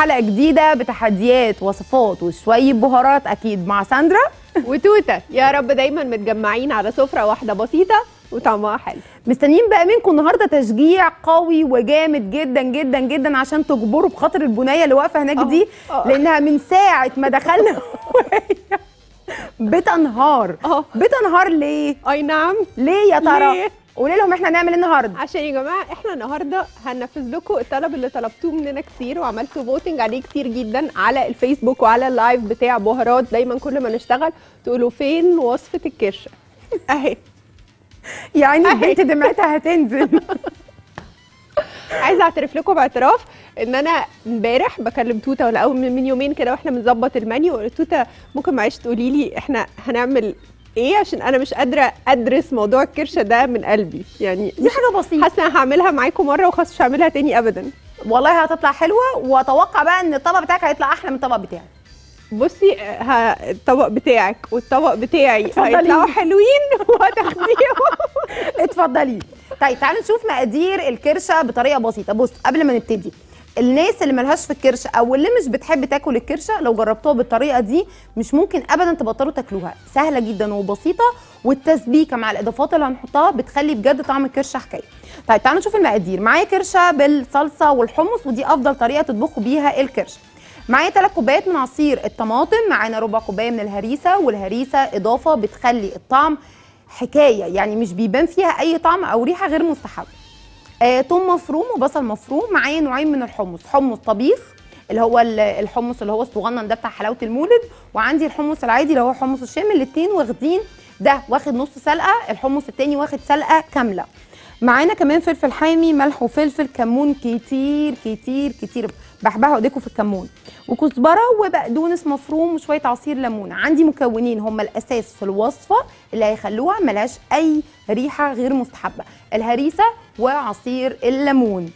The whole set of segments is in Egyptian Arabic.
حلقه جديده بتحديات وصفات وشويه بهارات اكيد مع ساندرا وتوته يا رب دايما متجمعين على سفره واحده بسيطه وطعمها حلو مستنيين بقى منكم النهارده تشجيع قوي وجامد جدا جدا جدا عشان تجبروا بخاطر البنيه اللي واقفه هناك دي آه. لانها من ساعه ما دخلنا وهي بتنهار اه بتنهار ليه؟ اي نعم ليه يا ترى؟ ليه؟ قولي لهم احنا هنعمل ايه النهارده؟ عشان يا جماعه احنا النهارده هننفذ لكم الطلب اللي طلبتوه مننا كتير وعملتوا فوتنج عليه كتير جدا على الفيسبوك وعلى اللايف بتاع بهارات دايما كل ما نشتغل تقولوا فين وصفه الكرشه اهي يعني أهي. البنت دمعتها هتنزل عايزه اعترف لكم باعتراف ان انا امبارح بكلم توته ولا اول من من يومين كده واحنا بنظبط المنيو قلت توته ممكن معلش تقولي لي احنا هنعمل ايه عشان انا مش قادره ادرس موضوع الكرشه ده من قلبي يعني دي حاجه بسيطه حاسه انا هعملها معاكم مره وخلاص مش هعملها تاني ابدا والله هتطلع حلوه واتوقع بقى ان الطبق بتاعك هيطلع احلى من الطبق بتاعي بصي ها الطبق بتاعك والطبق بتاعي اتفضلي. هيطلعوا حلوين وهتاخديهم اتفضلي طيب تعالوا نشوف مقادير الكرشه بطريقه بسيطه بص قبل ما نبتدي الناس اللي ملهاش في الكرشه او اللي مش بتحب تاكل الكرشه لو جربتوها بالطريقه دي مش ممكن ابدا تبطلوا تاكلوها سهله جدا وبسيطه والتسبيكه مع الاضافات اللي هنحطها بتخلي بجد طعم الكرشه حكايه طيب تعالوا نشوف المقادير معايا كرشه بالصلصه والحمص ودي افضل طريقه تطبخوا بيها الكرشه معايا 3 كوبايات من عصير الطماطم معانا ربع كوبايه من الهريسه والهريسه اضافه بتخلي الطعم حكايه يعني مش بيبان فيها اي طعم او ريحه غير مستحبه آه، توم مفروم وبصل مفروم معايا نوعين من الحمص حمص طبيخ اللي هو ال- الحمص اللي هو الصغنن ده بتاع حلاوه المولد وعندي الحمص العادي اللي هو حمص الشام الاثنين واخدين ده واخد نص سلقه الحمص التاني واخد سلقه كامله معانا كمان فلفل حامي ملح وفلفل كمون كتير كتير كتير بحبها ايديكم في الكمون وكزبره وبقدونس مفروم وشويه عصير ليمون عندي مكونين هم الاساس في الوصفه اللي هيخلوها ملهاش اي ريحه غير مستحبه الهريسه وعصير الليمون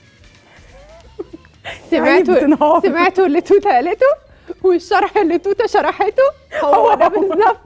سمعتوا بتنهار. سمعتوا اللي توته قالته والشرح اللي توته شرحته هو ده بالظبط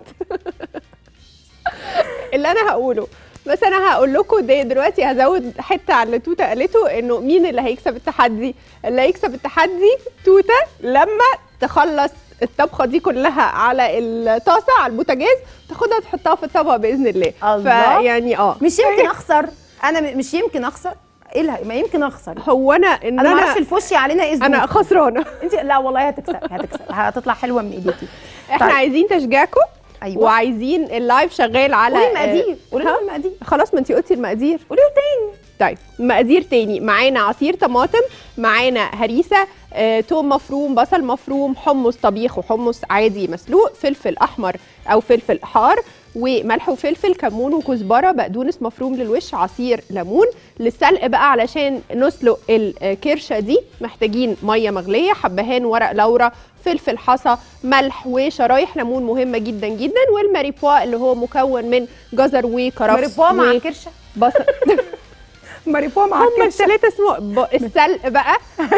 اللي انا هقوله بس انا هقول لكم ده دلوقتي هزود حته على اللي توته قالته انه مين اللي هيكسب التحدي اللي هيكسب التحدي توته لما تخلص الطبخه دي كلها على الطاسه على البوتاجاز تاخدها تحطها في الطبق باذن الله الله. فيعني اه مش يمكن اخسر انا م- مش يمكن اخسر ايه الها- ما يمكن اخسر هو انا ان انا ما اعرفش انا الفوشي علعلينا ايه انا الظروف. خسرانه انت لا والله هتكسب هتكسب هتطلع حلوه من ايديكي احنا طيب. عايزين تشجيعكم ايوه وعايزين اللايف شغال على قولي المقادير قولي ها؟ لهم المقادير خلاص ما انت قلتي المقادير قولي له تاني طيب مقادير تاني معانا عصير طماطم معانا هريسه آه، توم مفروم بصل مفروم حمص طبيخ وحمص عادي مسلوق فلفل احمر او فلفل حار وملح وفلفل كمون وكزبره بقدونس مفروم للوش عصير ليمون للسلق بقى علشان نسلق الكرشه دي محتاجين ميه مغليه حبهان ورق لورا فلفل حصى ملح وشرايح ليمون مهمه جدا جدا والماريبوا اللي هو مكون من جزر وكرفس مريبوا مع و- الكرشه بصل مريبوا مع هم الكرشه الثلاثه اسمه ب... السلق بقى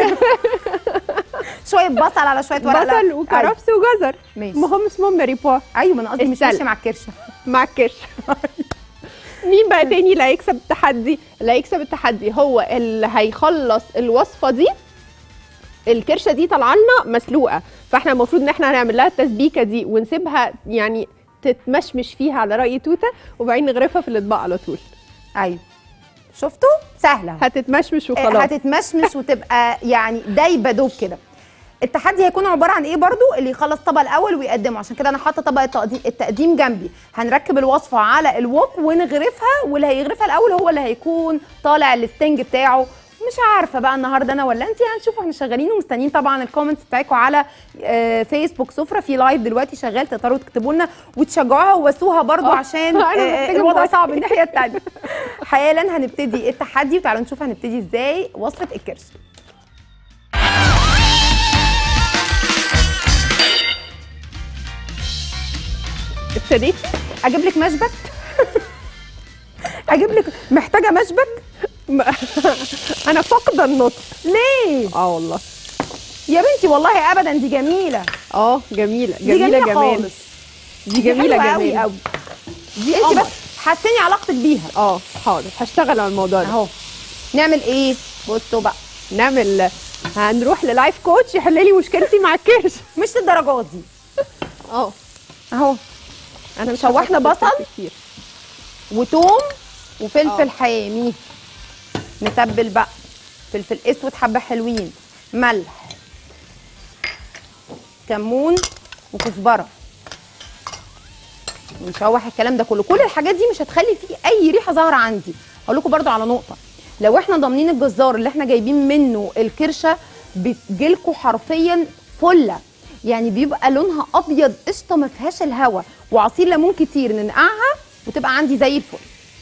شويه بصل على شويه ورق بصل لورا. وكرفس وجزر ماشي. ما هم اسمهم ماريبوا ايوه ما انا قصدي مش السلق. ماشيه مع الكرشه مع الكرش مين بقى تاني اللي هيكسب التحدي اللي هيكسب التحدي هو اللي هيخلص الوصفه دي الكرشه دي طالعه لنا مسلوقه فاحنا المفروض ان احنا هنعمل لها التسبيكه دي ونسيبها يعني تتمشمش فيها على راي توته وبعدين نغرفها في الاطباق على طول ايوه شفتوا سهله هتتمشمش آه، وخلاص هتتمشمش وتبقى يعني دايبه دوب كده التحدي هيكون عباره عن ايه برضو اللي يخلص طبق الاول ويقدمه عشان كده انا حاطه طبق التقديم, التقديم جنبي هنركب الوصفه على الوok ونغرفها واللي هيغرفها الاول هو اللي هيكون طالع الستنج بتاعه مش عارفه بقى النهارده انا ولا انت هنشوف احنا شغالين ومستنيين طبعا الكومنتس بتاعتكم على آه، فيسبوك سفره في لايف دلوقتي شغال تقدروا تكتبوا لنا وتشجعوها وواسوها برضو آه، عشان أنا آه، محتاجة الوضع موافقة. صعب الناحيه الثانيه حالا هنبتدي التحدي وتعالوا نشوف هنبتدي ازاي وصفه الكرش ابتديتي اجيب لك مشبك اجيب لك محتاجه مشبك انا فاقده النطق ليه اه والله يا بنتي والله ابدا دي جميله اه جميله دي جميله جميله جمال خالص دي جميله حلوة قوي جمال قوي دي انت قمر. بس حسني علاقتك بيها اه حاضر هشتغل على الموضوع ده اهو نعمل ايه بصوا بقى نعمل هنروح للايف كوتش يحل لي مشكلتي مع الكرش مش للدرجات دي اه اهو انا مش شوحنا هحط بصل؟ فلفل كتير وتوم وفلفل آه. حامي نتبل بقى فلفل اسود حبه حلوين ملح كمون وكزبره ونشوح الكلام ده كله كل الحاجات دي مش هتخلي فيه اي ريحه ظاهره عندي هقول لكم برضو على نقطه لو احنا ضامنين الجزار اللي احنا جايبين منه الكرشه بتجيلكوا حرفيا فله يعني بيبقى لونها ابيض قشطه ما فيهاش الهوا وعصير ليمون كتير ننقعها وتبقى عندي زي الفل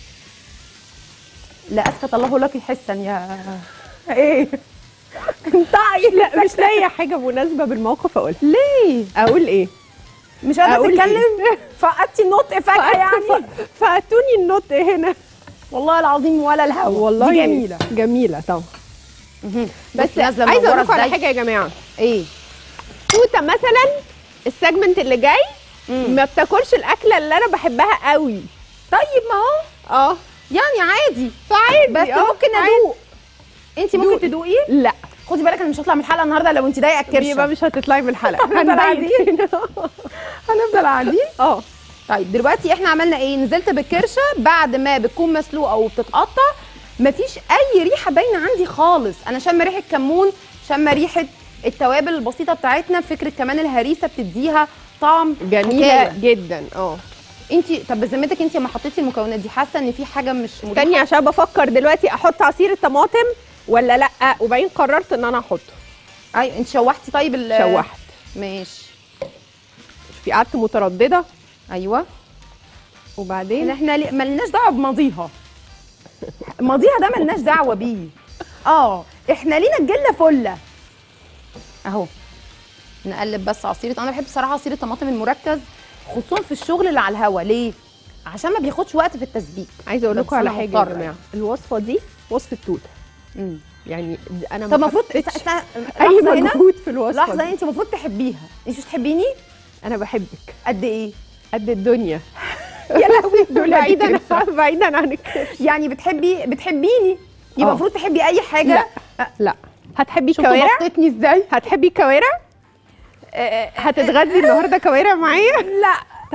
لا اسكت الله لك حسا يا ايه انطعي لا مش لاقيه حاجه مناسبه بالموقف اقولها ليه اقول ايه مش قادره أقول تتكلم فقدتي النطق فجاه يعني فاتوني النط هنا والله العظيم ولا الهوا والله دي جميله جميله طبعا بس بس نازله عايزه منورة اقول لكم على إزاي؟ حاجه يا جماعه ايه توته مثلا السيجمنت اللي جاي مم. ما بتاكلش الاكله اللي انا بحبها قوي طيب ما هو اه يعني عادي فعادي بس آه، ممكن عادي. ادوق انت ممكن دوقي. تدوقي لا خدي بالك انا مش هطلع من الحلقه النهارده لو انت ضايقه يبقى الكرشه مش هتطلعي من الحلقه هنبقى هنبين قاعدين. كده. هنفضل قاعدين اه طيب دلوقتي احنا عملنا ايه نزلت بالكرشه بعد ما بتكون مسلوقه وبتتقطع مفيش اي ريحه باينه عندي خالص انا شامه ريحه كمون شامه ريحه التوابل البسيطه بتاعتنا فكره كمان الهريسه بتديها طعم جميله حكاية. جدا اه انت طب بذمتك انت لما حطيتي المكونات دي حاسه ان في حاجه مش مريحه تاني عشان بفكر دلوقتي احط عصير الطماطم ولا لا وبعدين قررت ان انا احطه ايوه انت شوحتي طيب ال- شوحت ماشي في قعدت متردده ايوه ان وبعدين احنا ليه- ملناش دعوه بماضيها ماضيها ده ملناش دعوه بيه اه احنا لينا الجله فله اهو نقلب بس عصير انا بحب بصراحه عصير الطماطم المركز خصوصا في الشغل اللي على الهوا ليه عشان ما بياخدش وقت في التسبيك عايزه اقول بس لكم على أنا حاجه يا مضطرة جماعه الوصفه دي وصفه توته مم. يعني د- انا طب ما المفروض حطيتش استنى اي لحظه هنا مجهود في الوصفه لحظه دي. انت المفروض تحبيها انت مش بتحبيني انا بحبك قد ايه قد الدنيا يا لهوي دول بعيدا بعيدا عن الكرش يعني بتحبي بتحبيني يبقى آه. المفروض تحبي اي حاجه لا لا هتحبي شفتوا كوارع بطتني ازاي هتحبي الكوارع آه، هتتغذي النهارده كوارع معايا لا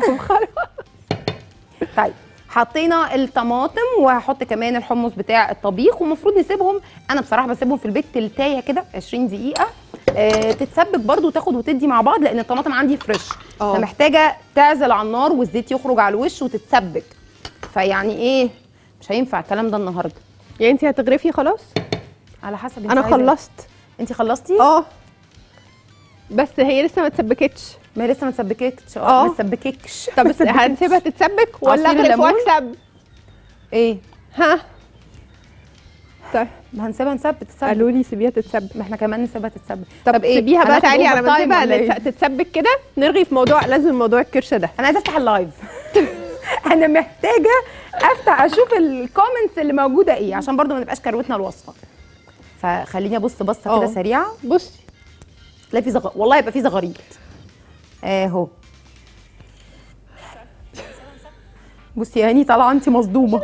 طيب حطينا الطماطم وهحط كمان الحمص بتاع الطبيخ ومفروض نسيبهم انا بصراحه بسيبهم في البيت تلتايه كده 20 دقيقه آه تتسبك برده وتاخد وتدي مع بعض لان الطماطم عندي فريش اه. فمحتاجه تعزل على النار والزيت يخرج على الوش وتتسبك فيعني ايه مش هينفع الكلام ده النهارده يعني انت هتغرفي خلاص على حسب انت انا عايزة- خلصت انت خلصتي اه بس هي لسه ما اتسبكتش ما هي لسه ما تسبكتش اه. اه ما تسبكتش طب ما بس تسبكتش. هنسيبها تتسبك ولا عصير اغرف الليمون؟ واكسب ايه ها طيب ما هنسيبها نسبك تتسبك قالوا لي سيبيها تتسبك ما احنا كمان نسيبها تتسبك طب, ايه سيبيها بقى هناخد تعالي على ما overtime نسيبها ولا إيه؟ نتس- تتسبك كده نرغي في موضوع لازم موضوع الكرشه ده انا عايزه افتح اللايف انا محتاجه افتح اشوف الكومنتس اللي موجوده ايه عشان برضو ما نبقاش كروتنا الوصفه فخليني ابص بصه كده اه. سريعه بصي تلاقي في زغ... والله يبقى في زغاريد اهو بصي يا هاني طالعه انت مصدومه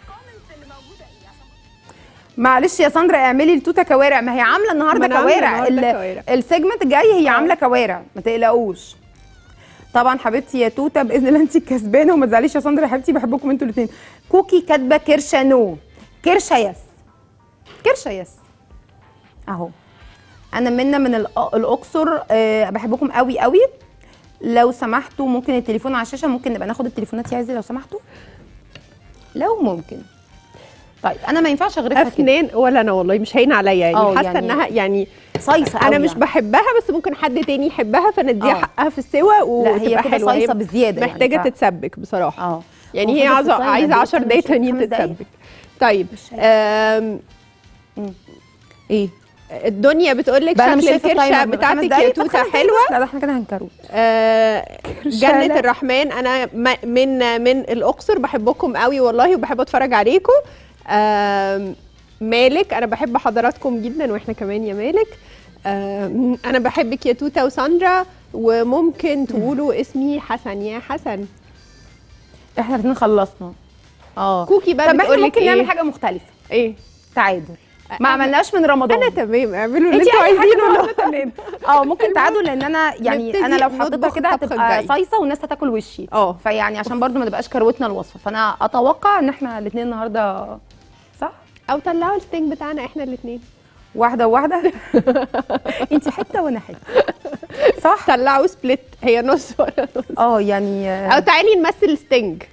معلش يا ساندرا اعملي التوته كوارع ما هي عامله النهارده ما أنا عاملة كوارع النهاردة ال- كوارع. السيجمنت الجاي هي اه. عامله كوارع ما تقلقوش طبعا حبيبتي يا توته باذن الله انت الكسبانه وما تزعليش يا ساندرا يا حبيبتي بحبكم انتوا الاثنين كوكي كاتبه كرشه نو كرشه يس كرشه يس اهو انا منا من الأ- الاقصر أه بحبكم قوي قوي لو سمحتوا ممكن التليفون على الشاشه ممكن نبقى ناخد التليفونات يا عزي لو سمحتوا لو ممكن طيب انا ما ينفعش اغرفها كده افنان ولا انا والله مش هين عليا اه يعني حاسه يعني انها يعني صيصه انا قوي مش يعني. بحبها بس ممكن حد تاني يحبها فنديها اه. حقها في السوا لا وتبقى هي كده حلوه هي صيصه بزياده يعني محتاجه ف- تتسبك بصراحه اه يعني هو هي فضل عايزه في الطايلة عايزه دي 10 كام دقايق شوية؟ تانيين خمس دقايق؟ تتسبك طيب مش شايفة. آم، ايه الدنيا بتقول لك بقى انا مش شكل شايفه الكرشه التايمر خمس بتاعتك يا دقايق؟ طب توته خمس دقايق حلوه بس. لا ده احنا كده هنكروت آه، كرشة جنة لا. الرحمن انا م- من من الاقصر بحبكم قوي والله وبحب اتفرج عليكم آم، مالك انا بحب حضراتكم جدا واحنا كمان يا مالك آم، انا بحبك يا توته وساندرا وممكن تقولوا اسمي حسن يا حسن احنا الاثنين خلصنا اه كوكي بقى طب احنا بتقول لك ممكن نعمل ايه حاجه مختلفه ايه تعادل ما عملناش من رمضان انا تمام اعملوا اللي انت انتوا اي حاجه عايزينه وانا تمام اه ممكن تعادوا لان انا يعني نبتدي انا لو حطيتها نطبخ كده الطبخ هتبقى الجاي. صيصه والناس هتاكل وشي اه فيعني عشان برضو ما نبقاش كروتنا الوصفه فانا اتوقع ان احنا الاثنين النهارده صح او طلعوا الستينج بتاعنا احنا الاثنين واحده وواحده انت حته وانا حته صح طلعوا سبليت هي نص ولا نص اه يعني او تعالي نمثل ستينج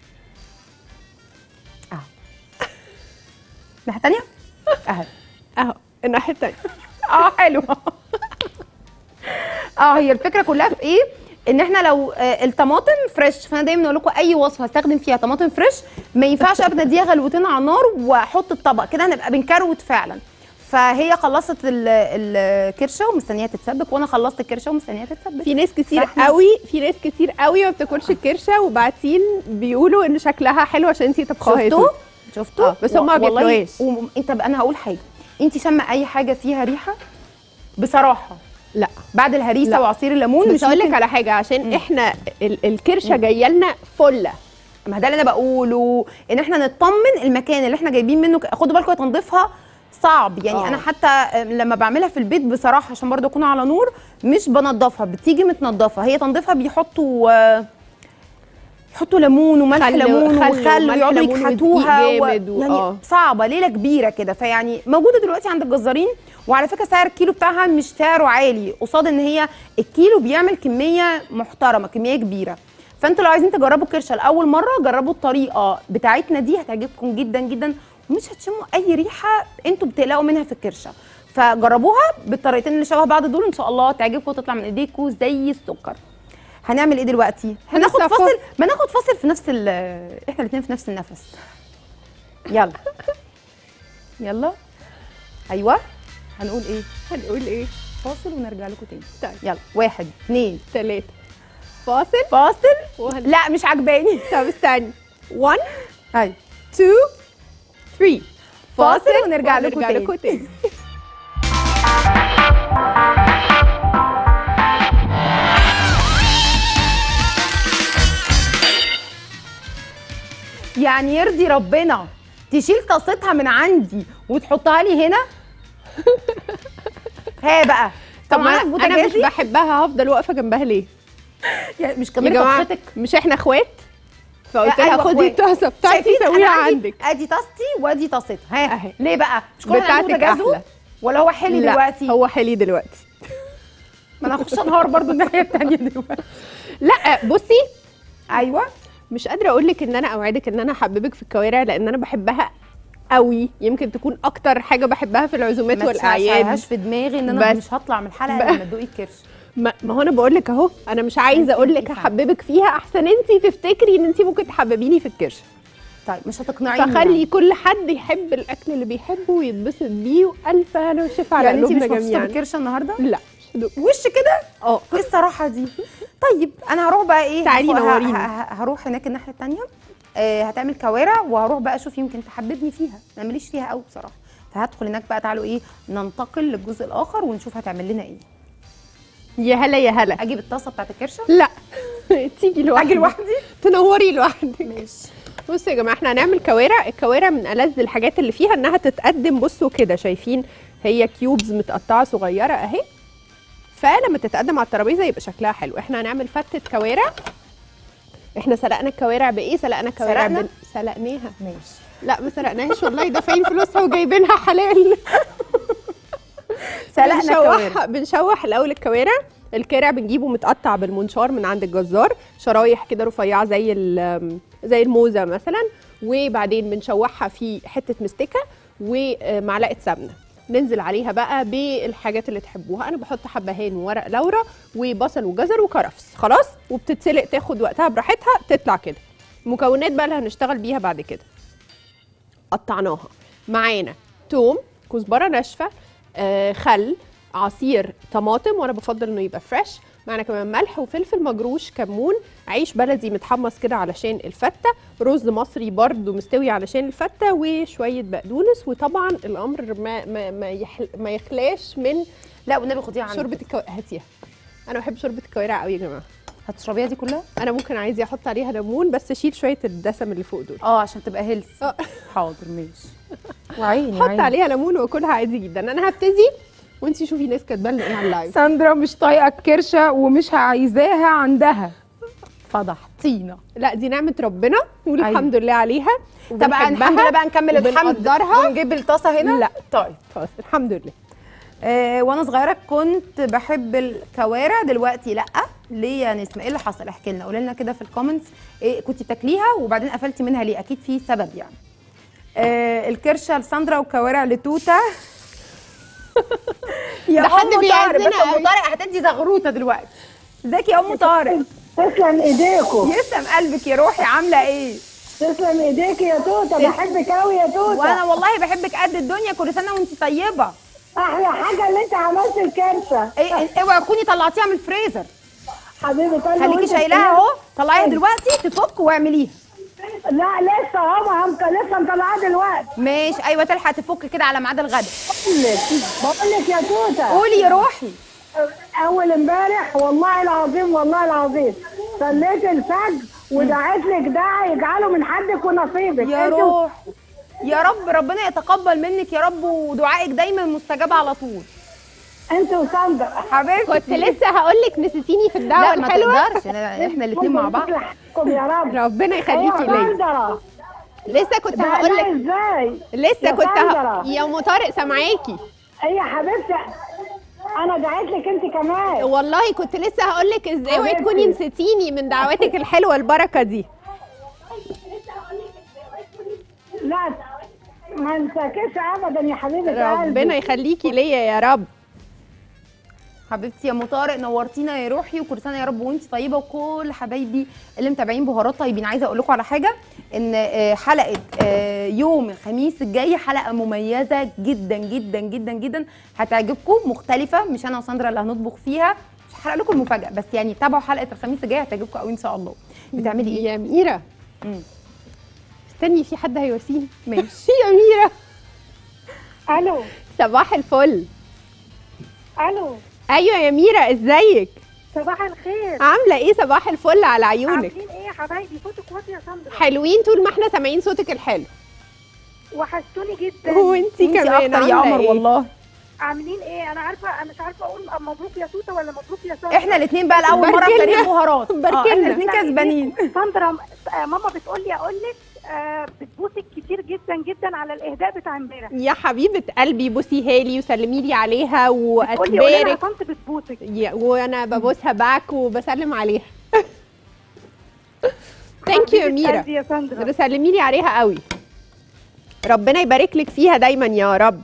ناحيه تانية اهي اهو الناحيه الثانيه اه حلو اه هي الفكره كلها في ايه ان احنا لو آه، الطماطم فريش فانا دايما اقول لكم اي وصفه هستخدم فيها طماطم فريش ما ينفعش ابدا اديها غلوتين على النار واحط الطبق كده هنبقى بنكروت فعلا فهي خلصت ال- الكرشه ومستنياها تتسبك وانا خلصت الكرشه ومستنياها تتسبك في ناس كتير فإحنا- قوي في ناس كتير قوي ما بتاكلش الكرشه وبعتين بيقولوا ان شكلها حلو عشان انتي طبخاها يا شفتوا توت. شفتوا آه، بس هما ما والله- بياكلوهاش. وم- انت بقى انا هقول حاجه انت شامه اي حاجه فيها ريحه بصراحه لا بعد الهريسه لا. وعصير الليمون بس مش اقول لك ممكن على حاجه عشان احنا ال- الكرشه جايه لنا فله ما ده اللي انا بقوله ان احنا نطمن المكان اللي احنا جايبين منه ك- خدوا بالكم تنظيفها صعب يعني آه. انا حتى لما بعملها في البيت بصراحه عشان برضه اكون على نور مش بنضفها بتيجي متنضفه هي تنظيفها بيحطوا آه، يحطوا ليمون وملح خل- ليمون خل وخل وملح ويقعدوا ليمون يكحتوها ودقيق و... جامد و- يعني آه. صعبه ليله كبيره كده فيعني موجوده دلوقتي عند الجزارين وعلى فكره سعر الكيلو بتاعها مش سعره عالي قصاد ان هي الكيلو بيعمل كميه محترمه كميه كبيره فانتوا لو عايزين تجربوا الكرشه لاول مره جربوا الطريقه بتاعتنا دي هتعجبكم جدا جدا ومش هتشموا اي ريحه انتوا بتقلقوا منها في الكرشه فجربوها بالطريقتين اللي شبه بعض دول ان شاء الله تعجبكم وتطلع من ايديكم زي السكر هنعمل ايه دلوقتي هناخد هنصفر. فاصل ما ناخد فاصل في نفس ال احنا الاثنين في نفس النفس يلا يلا ايوه هنقول ايه هنقول ايه فاصل ونرجع لكم تاني طيب. يلا واحد اثنين ثلاثه فاصل فاصل وهن... لا مش عجباني طب استني 1 هاي 2 3 فاصل ونرجع لكم تاني. لكم تاني يعني يرضي ربنا تشيل طاستها من عندي وتحطها لي هنا ها بقى طب طب ما انا في انا مش بوتاجازي بحبها هفضل واقفه جنبها ليه يعني مش يا كمان جماعه طاقتك مش احنا اخوات فقلت أيوة لها خدي أخوات. الطاسه بتاعتي شايفين؟ أنا سويها عندي عندك ادي طاستي وادي طاستها ها أهي. ليه بقى مش كل واحد عنده بتاعتك بوتاجازه احلى ولا هو حلي لا دلوقتي هو حلي دلوقتي ما انا هخش انهار برضو الناحيه الثانيه دلوقتي لا بصي ايوه مش قادره اقول لك ان انا اوعدك ان انا احببك في الكوارع لان انا بحبها قوي يمكن تكون اكتر حاجه بحبها في العزومات ما والاعياد تشعشعهاش في دماغي ان انا بس. مش هطلع من الحلقه بقى. لما تدوقي الكرش ما ما هو انا بقول لك اهو انا مش عايزه اقول لك ينفع. هحببك فيها احسن انت تفتكري ان انت ممكن تحببيني في الكرشه طيب مش هتقنعيني فخلي كل حد يحب الاكل اللي بيحبه ويتبسط بيه والف هنا وشفا على يعني انت مش قلوبنا مبسوطه جميعا بالكرشه النهارده لا مش هدوق. وش كده اه ايه الصراحه دي طيب انا هروح بقى ايه تعالي هخ- ه- نوريني. ه- ه- هروح هناك الناحيه الثانيه آه هتعمل كوارع وهروح بقى اشوف يمكن تحببني فيها انا ماليش فيها قوي بصراحه فهدخل هناك بقى تعالوا ايه ننتقل للجزء الاخر ونشوف هتعمل لنا ايه يا هلا يا هلا اجيب الطاسه بتاعت الكرشه لا تيجي لوحدك اجي لوحدي تنوري لوحدك ماشي بصوا يا جماعه احنا هنعمل كوارع الكوارع من ألذ الحاجات اللي فيها انها تتقدم بصوا كده شايفين هي كيوبز متقطعه صغيره اهي فلما تتقدم على الترابيزه يبقى شكلها حلو احنا هنعمل فتة كوارع احنا سلقنا الكوارع بايه سلقنا الكوارع سلقنا؟ بن... سلقناها ماشي لا ما سرقناش والله دافعين فلوسها وجايبينها حلال سلقنا الكوارع بنشوح بنشوح الاول الكوارع الكارع بنجيبه متقطع بالمنشار من عند الجزار شرايح كده رفيعه زي ال- زي الموزه مثلا وبعدين بنشوحها في حته مستكه ومعلقه سمنه ننزل عليها بقى بالحاجات اللي تحبوها انا بحط حبهان وورق لورا وبصل وجزر وكرفس خلاص وبتتسلق تاخد وقتها براحتها تطلع كده المكونات بقى اللي هنشتغل بيها بعد كده قطعناها معانا توم كزبره ناشفه آه خل عصير طماطم وانا بفضل انه يبقى فريش معانا كمان ملح وفلفل مجروش كمون عيش بلدي متحمص كده علشان الفته رز مصري برضو مستوي علشان الفته وشويه بقدونس وطبعا الامر ما ما ما, يحل ما يخلاش من لا والنبي خديها عندك شوربه الكوارع هاتيها انا بحب شوربه الكوارع قوي يا جماعه هتشربيها دي كلها انا ممكن عايزه احط عليها ليمون بس اشيل شويه الدسم اللي فوق دول اه عشان تبقى هيلث آه. حاضر ماشي وعيني حط عيني. عليها ليمون واكلها عادي جدا انا هبتدي وانتي شوفي ناس كاتبه لنا ايه على اللايف ساندرا مش طايقه الكرشه ومش عايزاها عندها فضحتينا لا دي نعمه ربنا نقول أيوة. الحمد لله عليها طب الحمد لله بقى نكمل الحمد وبنقدرها. ونجيب الطاسه هنا لا. طيب خلاص الحمد لله آه وانا صغيره كنت بحب الكوارع دلوقتي لا ليه يا نسمه ايه اللي حصل احكي لنا قولي لنا كده في الكومنتس إيه كنت بتاكليها وبعدين قفلتي منها ليه اكيد في سبب يعني آه الكرشه لساندرا والكوارع لتوته يا ده حد ام طارق بيعزنا بس ام قوي. طارق هتدي زغروطه دلوقتي ازيك يا ام طارق تسلم ايديكم يسلم قلبك يا روحي عامله ايه تسلم ايديك يا توته بحبك قوي يا توته وانا والله بحبك قد الدنيا كل سنه وانت طيبه احلى حاجه اللي انت عملت الكارثه ايه اوعي تكوني طلعتيها من الفريزر حبيبي قلبي خليكي وانت شايلاها اهو طلعيها دلوقتي تفك واعمليها لا لسه اهو هم لسه مطلعاه دلوقتي ماشي ايوه تلحق تفك كده على ميعاد الغدا بقول لك بقول لك يا توته قولي يا روحي اول امبارح والله العظيم والله العظيم صليت الفجر ودعيت لك دعاء يجعله من حدك ونصيبك يا انت روح يا رب ربنا يتقبل منك يا رب ودعائك دايما مستجاب على طول انت وساندرا حبيبتي كنت لسه هقول لك نسيتيني في الدعوه لا ما الحلوه تقدرش أنا- احنا الاثنين مع بعض يصلحكم يا رب ربنا يخليكي ايوه ليا ساندرا لسه كنت لا هقول لا لك ازاي لسه يا كنت ه... ساندرا. يا ام طارق سامعاكي هي يا حبيبتي انا دعيت لك انت كمان والله كنت لسه هقول لك ازاي اوعي حبيبتي. تكوني نسيتيني من دعواتك الحلوه البركه دي لا ما انساكش ابدا يا حبيبه ربنا قلبي يخليكي ليا يا رب حبيبتي يا ام طارق نورتينا يا روحي وكل سنه يا رب وانت طيبه وكل حبايبي اللي متابعين بهارات طيبين عايزه اقول لكم على حاجه ان آه، حلقه آه، يوم الخميس الجاي حلقه مميزه جدا جدا جدا جدا هتعجبكم مختلفه مش انا وساندرا اللي هنطبخ فيها مش هحرق لكم المفاجاه بس يعني تابعوا حلقه الخميس الجاي هتعجبكم قوي ان شاء الله بتعملي ايه يا ميرا مم. استني في حد هيواسيني ماشي يا ميرا الو صباح الفل الو ايوه يا ميرا ازيك صباح الخير عامله ايه صباح الفل على عيونك عاملين ايه يا حبايبي صوتك واطي يا ساندرا حلوين طول ما احنا سامعين صوتك الحلو وحشتوني جدا وانتي انت كمان اكتر يا عاملة قمر إيه؟ والله عاملين ايه انا عارفه انا مش عارفه اقول مبروك يا توته ولا مبروك يا ساندرا احنا الاثنين بقى لاول مره في باركلنا. تاريخ بهارات آه، باركلنا. احنا الاثنين كسبانين ساندرا آه، ماما بتقول لي اقول لك آه، بتبوسك كتير جدا جدا على الاهداء بتاع امبارح يا حبيبه قلبي بوسيها لي وسلمي لي عليها بتقول لي قولي لها واتبارك كنت بتبوسك يا- وانا ببوسها باك وبسلم عليها ثانك يو يا حبيبة ميرا قلبي يا ساندرا سلمي لي عليها قوي ربنا يبارك لك فيها دايما يا رب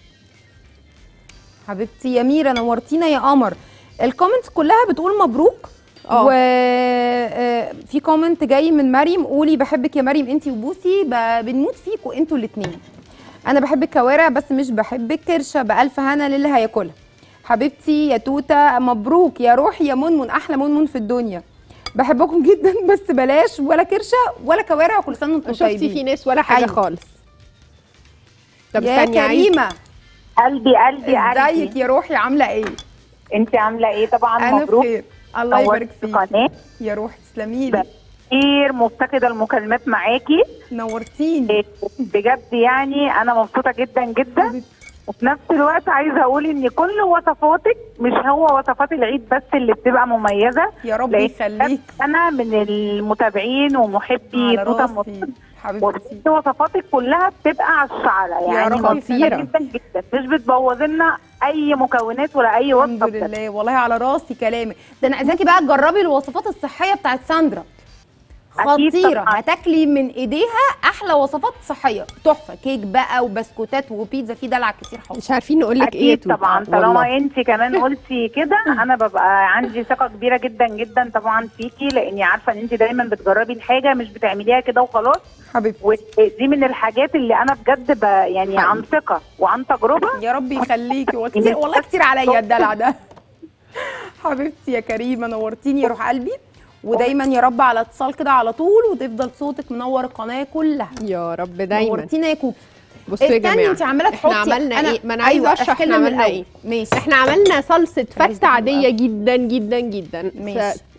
حبيبتي يا ميرا نورتينا يا قمر الكومنتس كلها بتقول مبروك اه. و آه، في كومنت جاي من مريم قولي بحبك يا مريم انتي وبوسي ب- بنموت فيكوا انتوا الاثنين انا بحب الكوارع بس مش بحب الكرشه بالف هنا للي هياكلها حبيبتي يا توته مبروك يا روحي يا منمن احلى منمن في الدنيا بحبكم جدا بس بلاش ولا كرشه ولا كوارع وكل سنه وانتم شفتي طيبين في ناس ولا حاجه أيوة. خالص طب يا استني عايز- كريمه قلبي قلبي ازيك قلبي يا روحي عامله ايه انت عامله ايه طبعا انا مبروك بخير الله يبارك نورتي فيك قناه يا روحي تسلمي لي كتير مفتقده المكالمات معاكي نورتيني إيه، بجد يعني انا مبسوطه جدا جدا وفي نفس الوقت عايزه اقول ان كل وصفاتك مش هو وصفات العيد بس اللي بتبقى مميزه يا رب لأن يخليك انا من المتابعين ومحبي على توته راسي مصطفى حبيبتي وبجد وصفاتك كلها بتبقى على الشعله يعني رب خطيره يخليك. جدا جدا مش بتبوظ لنا اي مكونات ولا اي الحمد وصفه بجد. لله والله على راسي كلامك ده انا عايزاكي بقى تجربي الوصفات الصحيه بتاعت ساندرا أكيد خطيره طبعاً. هتاكلي من ايديها احلى وصفات صحيه تحفه كيك بقى وبسكوتات وبيتزا في دلع كتير حاضر مش عارفين نقول لك ايه يا اكيد توتة، طبعا والله. طالما انت كمان قلتي كده انا ببقى عندي ثقه كبيره جدا جدا طبعا فيكي لاني عارفه ان انت دايما بتجربي الحاجه مش بتعمليها كده وخلاص حبيبتي ودي من الحاجات اللي انا بجد ب يعني عن ثقه وعن تجربه يا رب يخليكي وكتير والله كتير عليا الدلع ده حبيبتي يا كريمه نورتيني يا روح قلبي ودايما يا رب على اتصال كده على طول وتفضل صوتك منور القناه كلها يا رب دايما نورتينا يا كوكي بصوا يا استني جماعه انت عماله تحطي احنا عملنا ايه ما انا عايزه أيوة، اشرح احكي احنا لنا من عملنا الأول. ايه ماشي احنا عملنا صلصه عايزة فته عاديه بقى. جدا جدا جدا ماشي.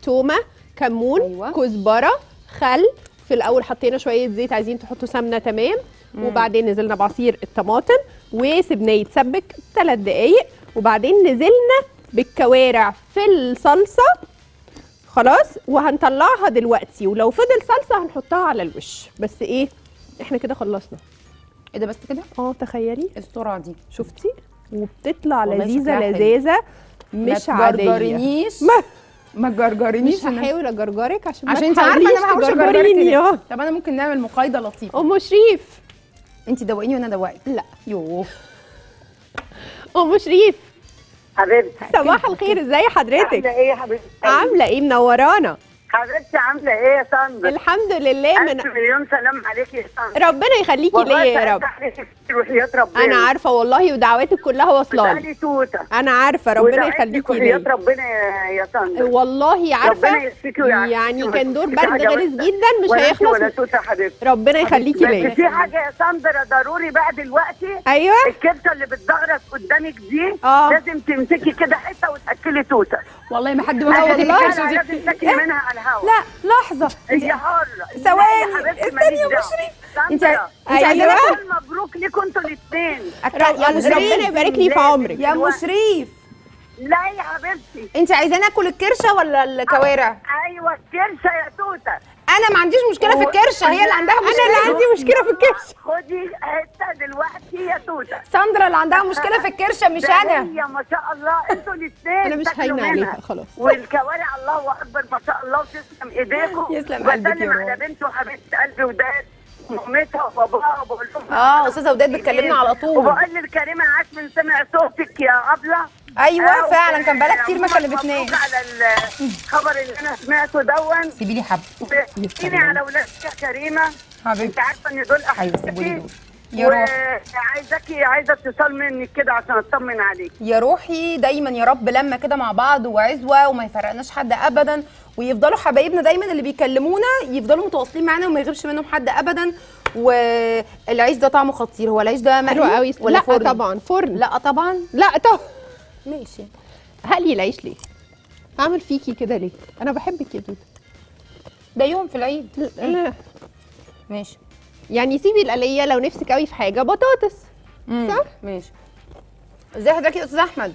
تومه كمون أيوة. أيوة. كزبره خل في الاول حطينا شويه زيت عايزين تحطوا سمنه تمام وبعدين نزلنا بعصير الطماطم وسبناه يتسبك ثلاث دقايق وبعدين نزلنا بالكوارع في الصلصه خلاص وهنطلعها دلوقتي ولو فضل صلصه هنحطها على الوش بس ايه احنا كده خلصنا ايه ده بس كده اه تخيلي السرعه دي شفتي وبتطلع والله لذيذه شكلها حلو. لذاذه مش ما عاديه تجرجرنيش ما ما تجرجرنيش مش هحاول اجرجرك عشان ما عشان انت عارفه ان انا ما تحاوليش هحاولش تجرجريني اجرجرك اه كده. طب انا ممكن نعمل مقايضه لطيفه ام شريف انت دوقيني وانا ادوقك لا يوه ام شريف حبيبتي صباح الخير ازي حضرتك عامله ايه يا حبيبتي عامله ايه منورانا حبيبتي عامله ايه يا ساندر الحمد لله ألف من مليون سلام عليكي يا ساندر ربنا يخليكي ليا يا رب وحياة ربنا انا عارفه والله ودعواتك كلها واصله لي بتقالي توته انا عارفه ربنا ودعيتك يخليكي وحياة ليا ربنا يا يا ساندر والله عارفه ربنا يشفيكي ويعافيكي يعني وما كان دور تشوفيش برد حاجة غلس وحشة. جدا مش ولا انت ولا هيخلص توته يا حبيبتي ربنا يخليكي بس ليا في حاجه يا ساندر ضروري بقى دلوقتي ايوه الكبسه اللي بتزغرس قدامك دي آه. لازم تمسكي كده حته وتاكلي توته والله ما حد عشان بيقول والله. الكلى لازم تاكلي منها على الهواء لا لحظه هي حرة ثواني، استني يا مشرف. انت انت انت عايزه أيوة. ناكل مبروك ليكوا انتوا الاثنين أك- رب- يا ربنا مشرف يبارك لي في عمرك يا مشرف لا يا حبيبتي انت عايزه ناكل الكرشه ولا الكوارع ايوه الكرشه يا توته انا ما عنديش مشكله في الكرشه هي اللي عندها انا اللي مشكله عندي مشكله في الكرش خدي حته دلوقتي يا توته ساندرا اللي عندها مشكله في الكرشه مش ده انا هي ما شاء الله انتوا الاثنين انا مش هاينه عليها خلاص والكوارع الله اكبر ما شاء الله وتسلم ايديكم يسلم قلبك يا بسلم رب. على بنته حبيبه قلبي وداد مامتها وباباها وبقول لهم اه استاذه وداد بتكلمنا على طول وبقول لكريمه عاش من سمع صوتك يا ابله ايوه آه، فعلا كان بقالها كتير ما ومبروك كلمتناش على الخبر اللي انا سمعته دون سيبي لي حبه وسيبيني على ولادك يا كريمه حبيبتي انت عارفه ان دول ايوه سيبوا لي احبابي دول يا روح وعايزاكي عايزه اتصال منك كده عشان اطمن عليك يا روحي دايما يا رب لما كده مع بعض وعزوه وما يفرقناش حد ابدا ويفضلوا حبايبنا دايما اللي بيكلمونا يفضلوا متواصلين معانا وما يغيبش منهم حد ابدا والعيش ده طعمه خطير هو العيش ده حلو مقلي قوي ولا لا فرن طبعا فرن لا طبعا لا طبعا ماشي هقلي العيش ليه اعمل فيكي كده ليه انا بحبك يا دودة ده يوم في العيد لا. ماشي يعني سيبي القليه لو نفسك قوي في حاجه بطاطس صح ماشي ازي حضرتك يا استاذ احمد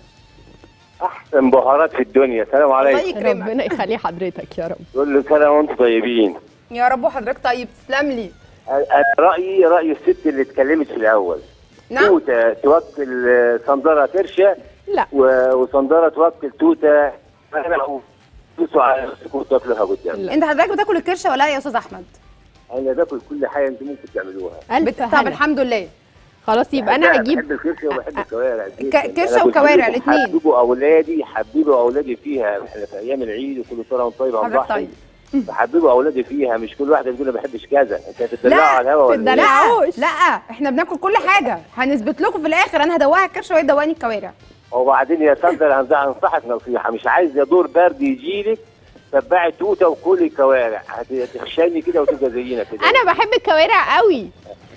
احسن بهارات في الدنيا السلام الله عليكم يكرمك ربنا يخلي حضرتك يا رب كل سنه وانتم طيبين يا رب وحضرتك طيب تسلم لي أنا رايي راي الست اللي اتكلمت في الاول نعم توته توكل آه، صندره كرشه لا و- وصندره توكل توته انا دوسوا على نفسكم وتاكلوها قدام لا. انت حضرتك بتاكل الكرشه ولا لا يا استاذ احمد انا باكل كل حاجه انتم ممكن تعملوها الف بت... طب هلا الحمد لله خلاص يبقى انا بحب- هجيب بحب الكرشه وبحب الكوارع ك- جداً. كرشة أنا قلت وكوارع لكم الاتنين. حببوا اولادي حببوا اولادي فيها احنا في ايام العيد وكل سنه وانتم طيب عن حضرتك ضحي طيب فحببوا اولادي فيها مش كل واحد يقول ما بحبش كذا انت هتدلعوا لا، على الهوا ولا تدلعوا. إيه؟ لا معوش. لا احنا بناكل كل حاجه هنثبت لكم في الاخر انا هدوقها الكرشه وهي تدوقني الكوارع وبعدين يا ساندر هنز- هنصحك نصيحه مش عايز يا دور برد يجيلك تبعي توته وكلي كوارع هت- هتخشاني كده وتبقى زينا كده انا بحب الكوارع قوي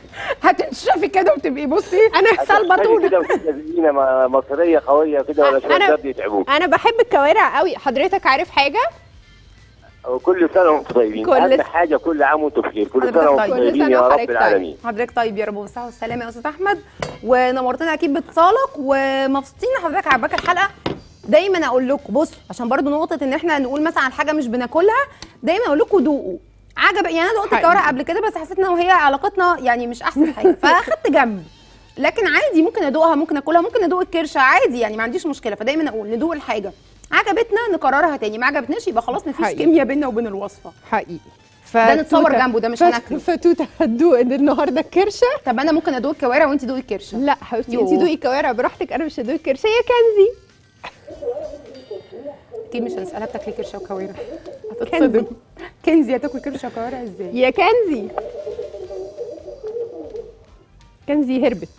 هتنشفي كده وتبقي بصي انا سلبة هتخشاني طولة. كده وتبقى زينا م- مصريه قويه كده ولا شويه أنا- برد يتعبوك انا بحب الكوارع قوي حضرتك عارف حاجه وكل سنه وانتم طيبين كل اهم س- حاجه كل عام وانتم بخير كل حضرتك سنه وانتم طيب. كل طيبين سنة يا وحضرتك رب طيب. العالمين حضرتك طيب يا رب بالصحه والسلامه يا استاذ احمد ونورتنا اكيد باتصالك ومبسوطين ان حضرتك عجباك الحلقه دايما اقول لكم بصوا عشان برضو نقطه ان احنا نقول مثلا عن حاجه مش بناكلها دايما اقول لكم دوقوا عجب يعني انا دقت حقيقي. الكوارع قبل كده بس حسيت ان هي علاقتنا يعني مش احسن حاجه فاخدت جنب لكن عادي ممكن ادوقها ممكن اكلها ممكن ادوق الكرشه عادي يعني ما عنديش مشكله فدايما اقول ندوق الحاجه عجبتنا نكررها تاني ما عجبتناش يبقى خلاص مفيش حقيقي. كيمياء بيننا وبين الوصفه حقيقي ده نتصور فتوتة- جنبه، ده مش فت- هناكله. فتوته هتدوق النهارده الكرشه طب انا ممكن ادوق الكوارع وانت دوقي الكرشه لا حبيبتي يوه. انت دوقي الكوارع براحتك انا مش هدوق الكرشه يا كنزي اكيد مش هنسالها بتاكلي كرشه وكوارع هتتصدم كنزي هتاكل كرشه وكوارع ازاي يا كنزي كنزي هربت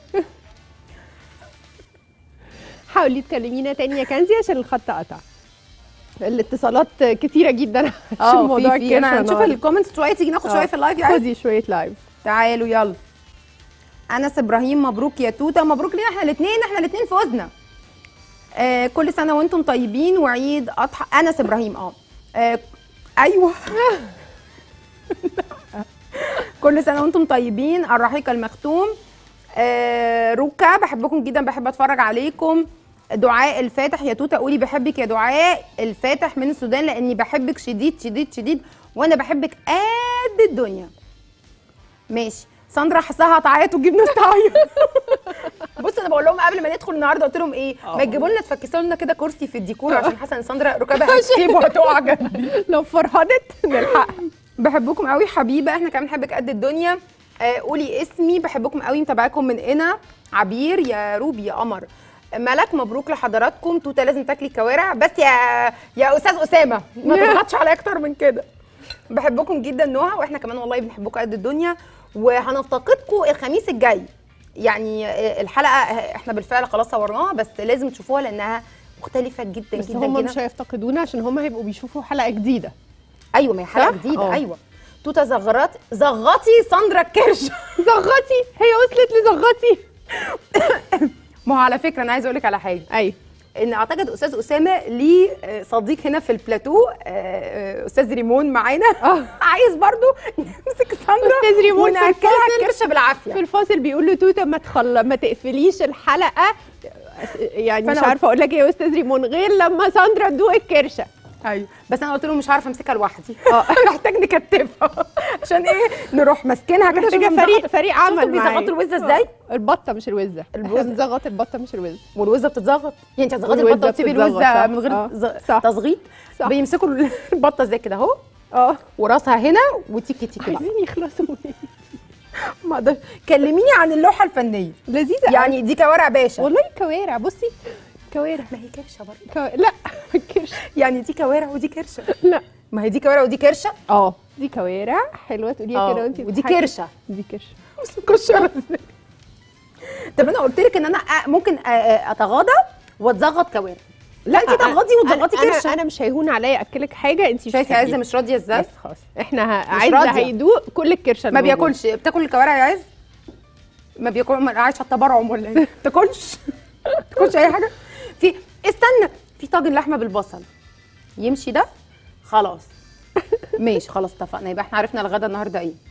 حاولي تكلمينا تاني يا كنزي عشان الخط قطع الاتصالات كتيره جدا عشان اه موضوع في في انا الكرشه هنشوف النهاردة. الكومنتس شويه تيجي ناخد آه. شويه في اللايف يا عز. خدي شويه لايف تعالوا يلا انس ابراهيم مبروك يا توته مبروك لينا احنا الاثنين احنا الاثنين فزنا آه كل سنه وانتم طيبين وعيد اضحى انس ابراهيم اه آه ايوه كل سنه وانتم طيبين الرحيق المختوم آه روكا بحبكم جدا بحب اتفرج عليكم دعاء الفاتح يا توته قولي بحبك يا دعاء الفاتح من السودان لاني بحبك شديد شديد شديد وانا بحبك قد الدنيا ماشي ساندرا حاساها هتعيط وتجيب ناس تعيط بص انا بقول لهم قبل ما ندخل النهارده قلت لهم ايه ما تجيبوا لنا تفكسوا لنا كده كرسي في الديكور عشان حاسه ان ساندرا ركابها هتسيب وهتقع جنبي لو فرهدت نلحق بحبكم قوي حبيبه احنا كمان بنحبك قد الدنيا آه قولي اسمي بحبكم قوي متابعاكم من هنا عبير يا روبي يا قمر ملك مبروك لحضراتكم توته لازم تاكلي كوارع بس يا يا استاذ اسامه ما تضغطش عليا اكتر من كده بحبكم جدا نهى واحنا كمان والله بنحبكم قد الدنيا وهنفتقدكم الخميس الجاي يعني آه، الحلقه آه، احنا بالفعل خلاص صورناها بس لازم تشوفوها لانها مختلفه جدا بس جدا هم جدا مش هيفتقدونا عشان هم هيبقوا بيشوفوا حلقه جديده ايوه ما هي حلقه صح؟ جديده اه. ايوه توته زغرات زغطي ساندرا الكرش زغطي هي وصلت لزغطي ما هو على فكره انا عايزه اقول لك على حاجه ايوه ان اعتقد استاذ اسامه ليه آه، صديق هنا في البلاتو آه، آه، استاذ ريمون معانا عايز برضو نمسك ساندرا أستاذ ريمون في وناكلها الفاصل. الكرشه بالعافيه في الفاصل بيقول له توته ما تخل ما تقفليش الحلقه يعني مش فأنا عارفه اقول لك ايه يا استاذ ريمون غير لما ساندرا تدوق الكرشه ايوه بس انا قلت له مش عارفه امسكها لوحدي اه محتاج نكتفها عشان ايه نروح ماسكينها كده محتاجه شوفوا فريق بنزغط- فريق شفتوا عمل معايا. بيزغطوا الوزه ازاي آه. البطه مش الوزه الوزة. احنا بنزغط البطه مش الوزه والوزه بتتزغط يعني انت هتزغطي والوزة البطه وتسيبي بتتزغط، الوزه صح. من غير اه، ز- صح. تزغيط صح. بيمسكوا البطه زي كده اهو اه وراسها هنا وتيكي تيكي بقى عايزين يخلصوا ما اقدرش كلميني عن اللوحه الفنيه لذيذه يعني يعني دي كوارع باشا والله كوارع بصي كوارع ما هي كرشه برضه كو... لا كرش يعني دي كوارع ودي كرشه لا ما هي دي كوارع ودي كرشه اه دي كوارع حلوه تقوليها اه كده وانت ودي كرشه دي كرشه كشره ازاي طب انا قلت لك ان انا أ- ممكن أ- أ- اتغاضى واتزغط كوارع لا انت تغضي وتزغطي أنا- كرشه انا انا مش هيهون عليا اكلك حاجه انت مش شايفه عزه بتحبيها. مش راضيه ازاي بس خلاص احنا ه... عايزه راضية. هيدوق كل الكرشه ما اللي موجودة. بياكلش بتاكل الكوارع يا عز ما بياكل ما عايش على التبرعم ولا ايه ما تاكلش ما تاكلش اي حاجه في استنى في طاجن لحمه بالبصل يمشي ده خلاص ماشي خلاص اتفقنا يبقى احنا عرفنا الغدا النهارده ايه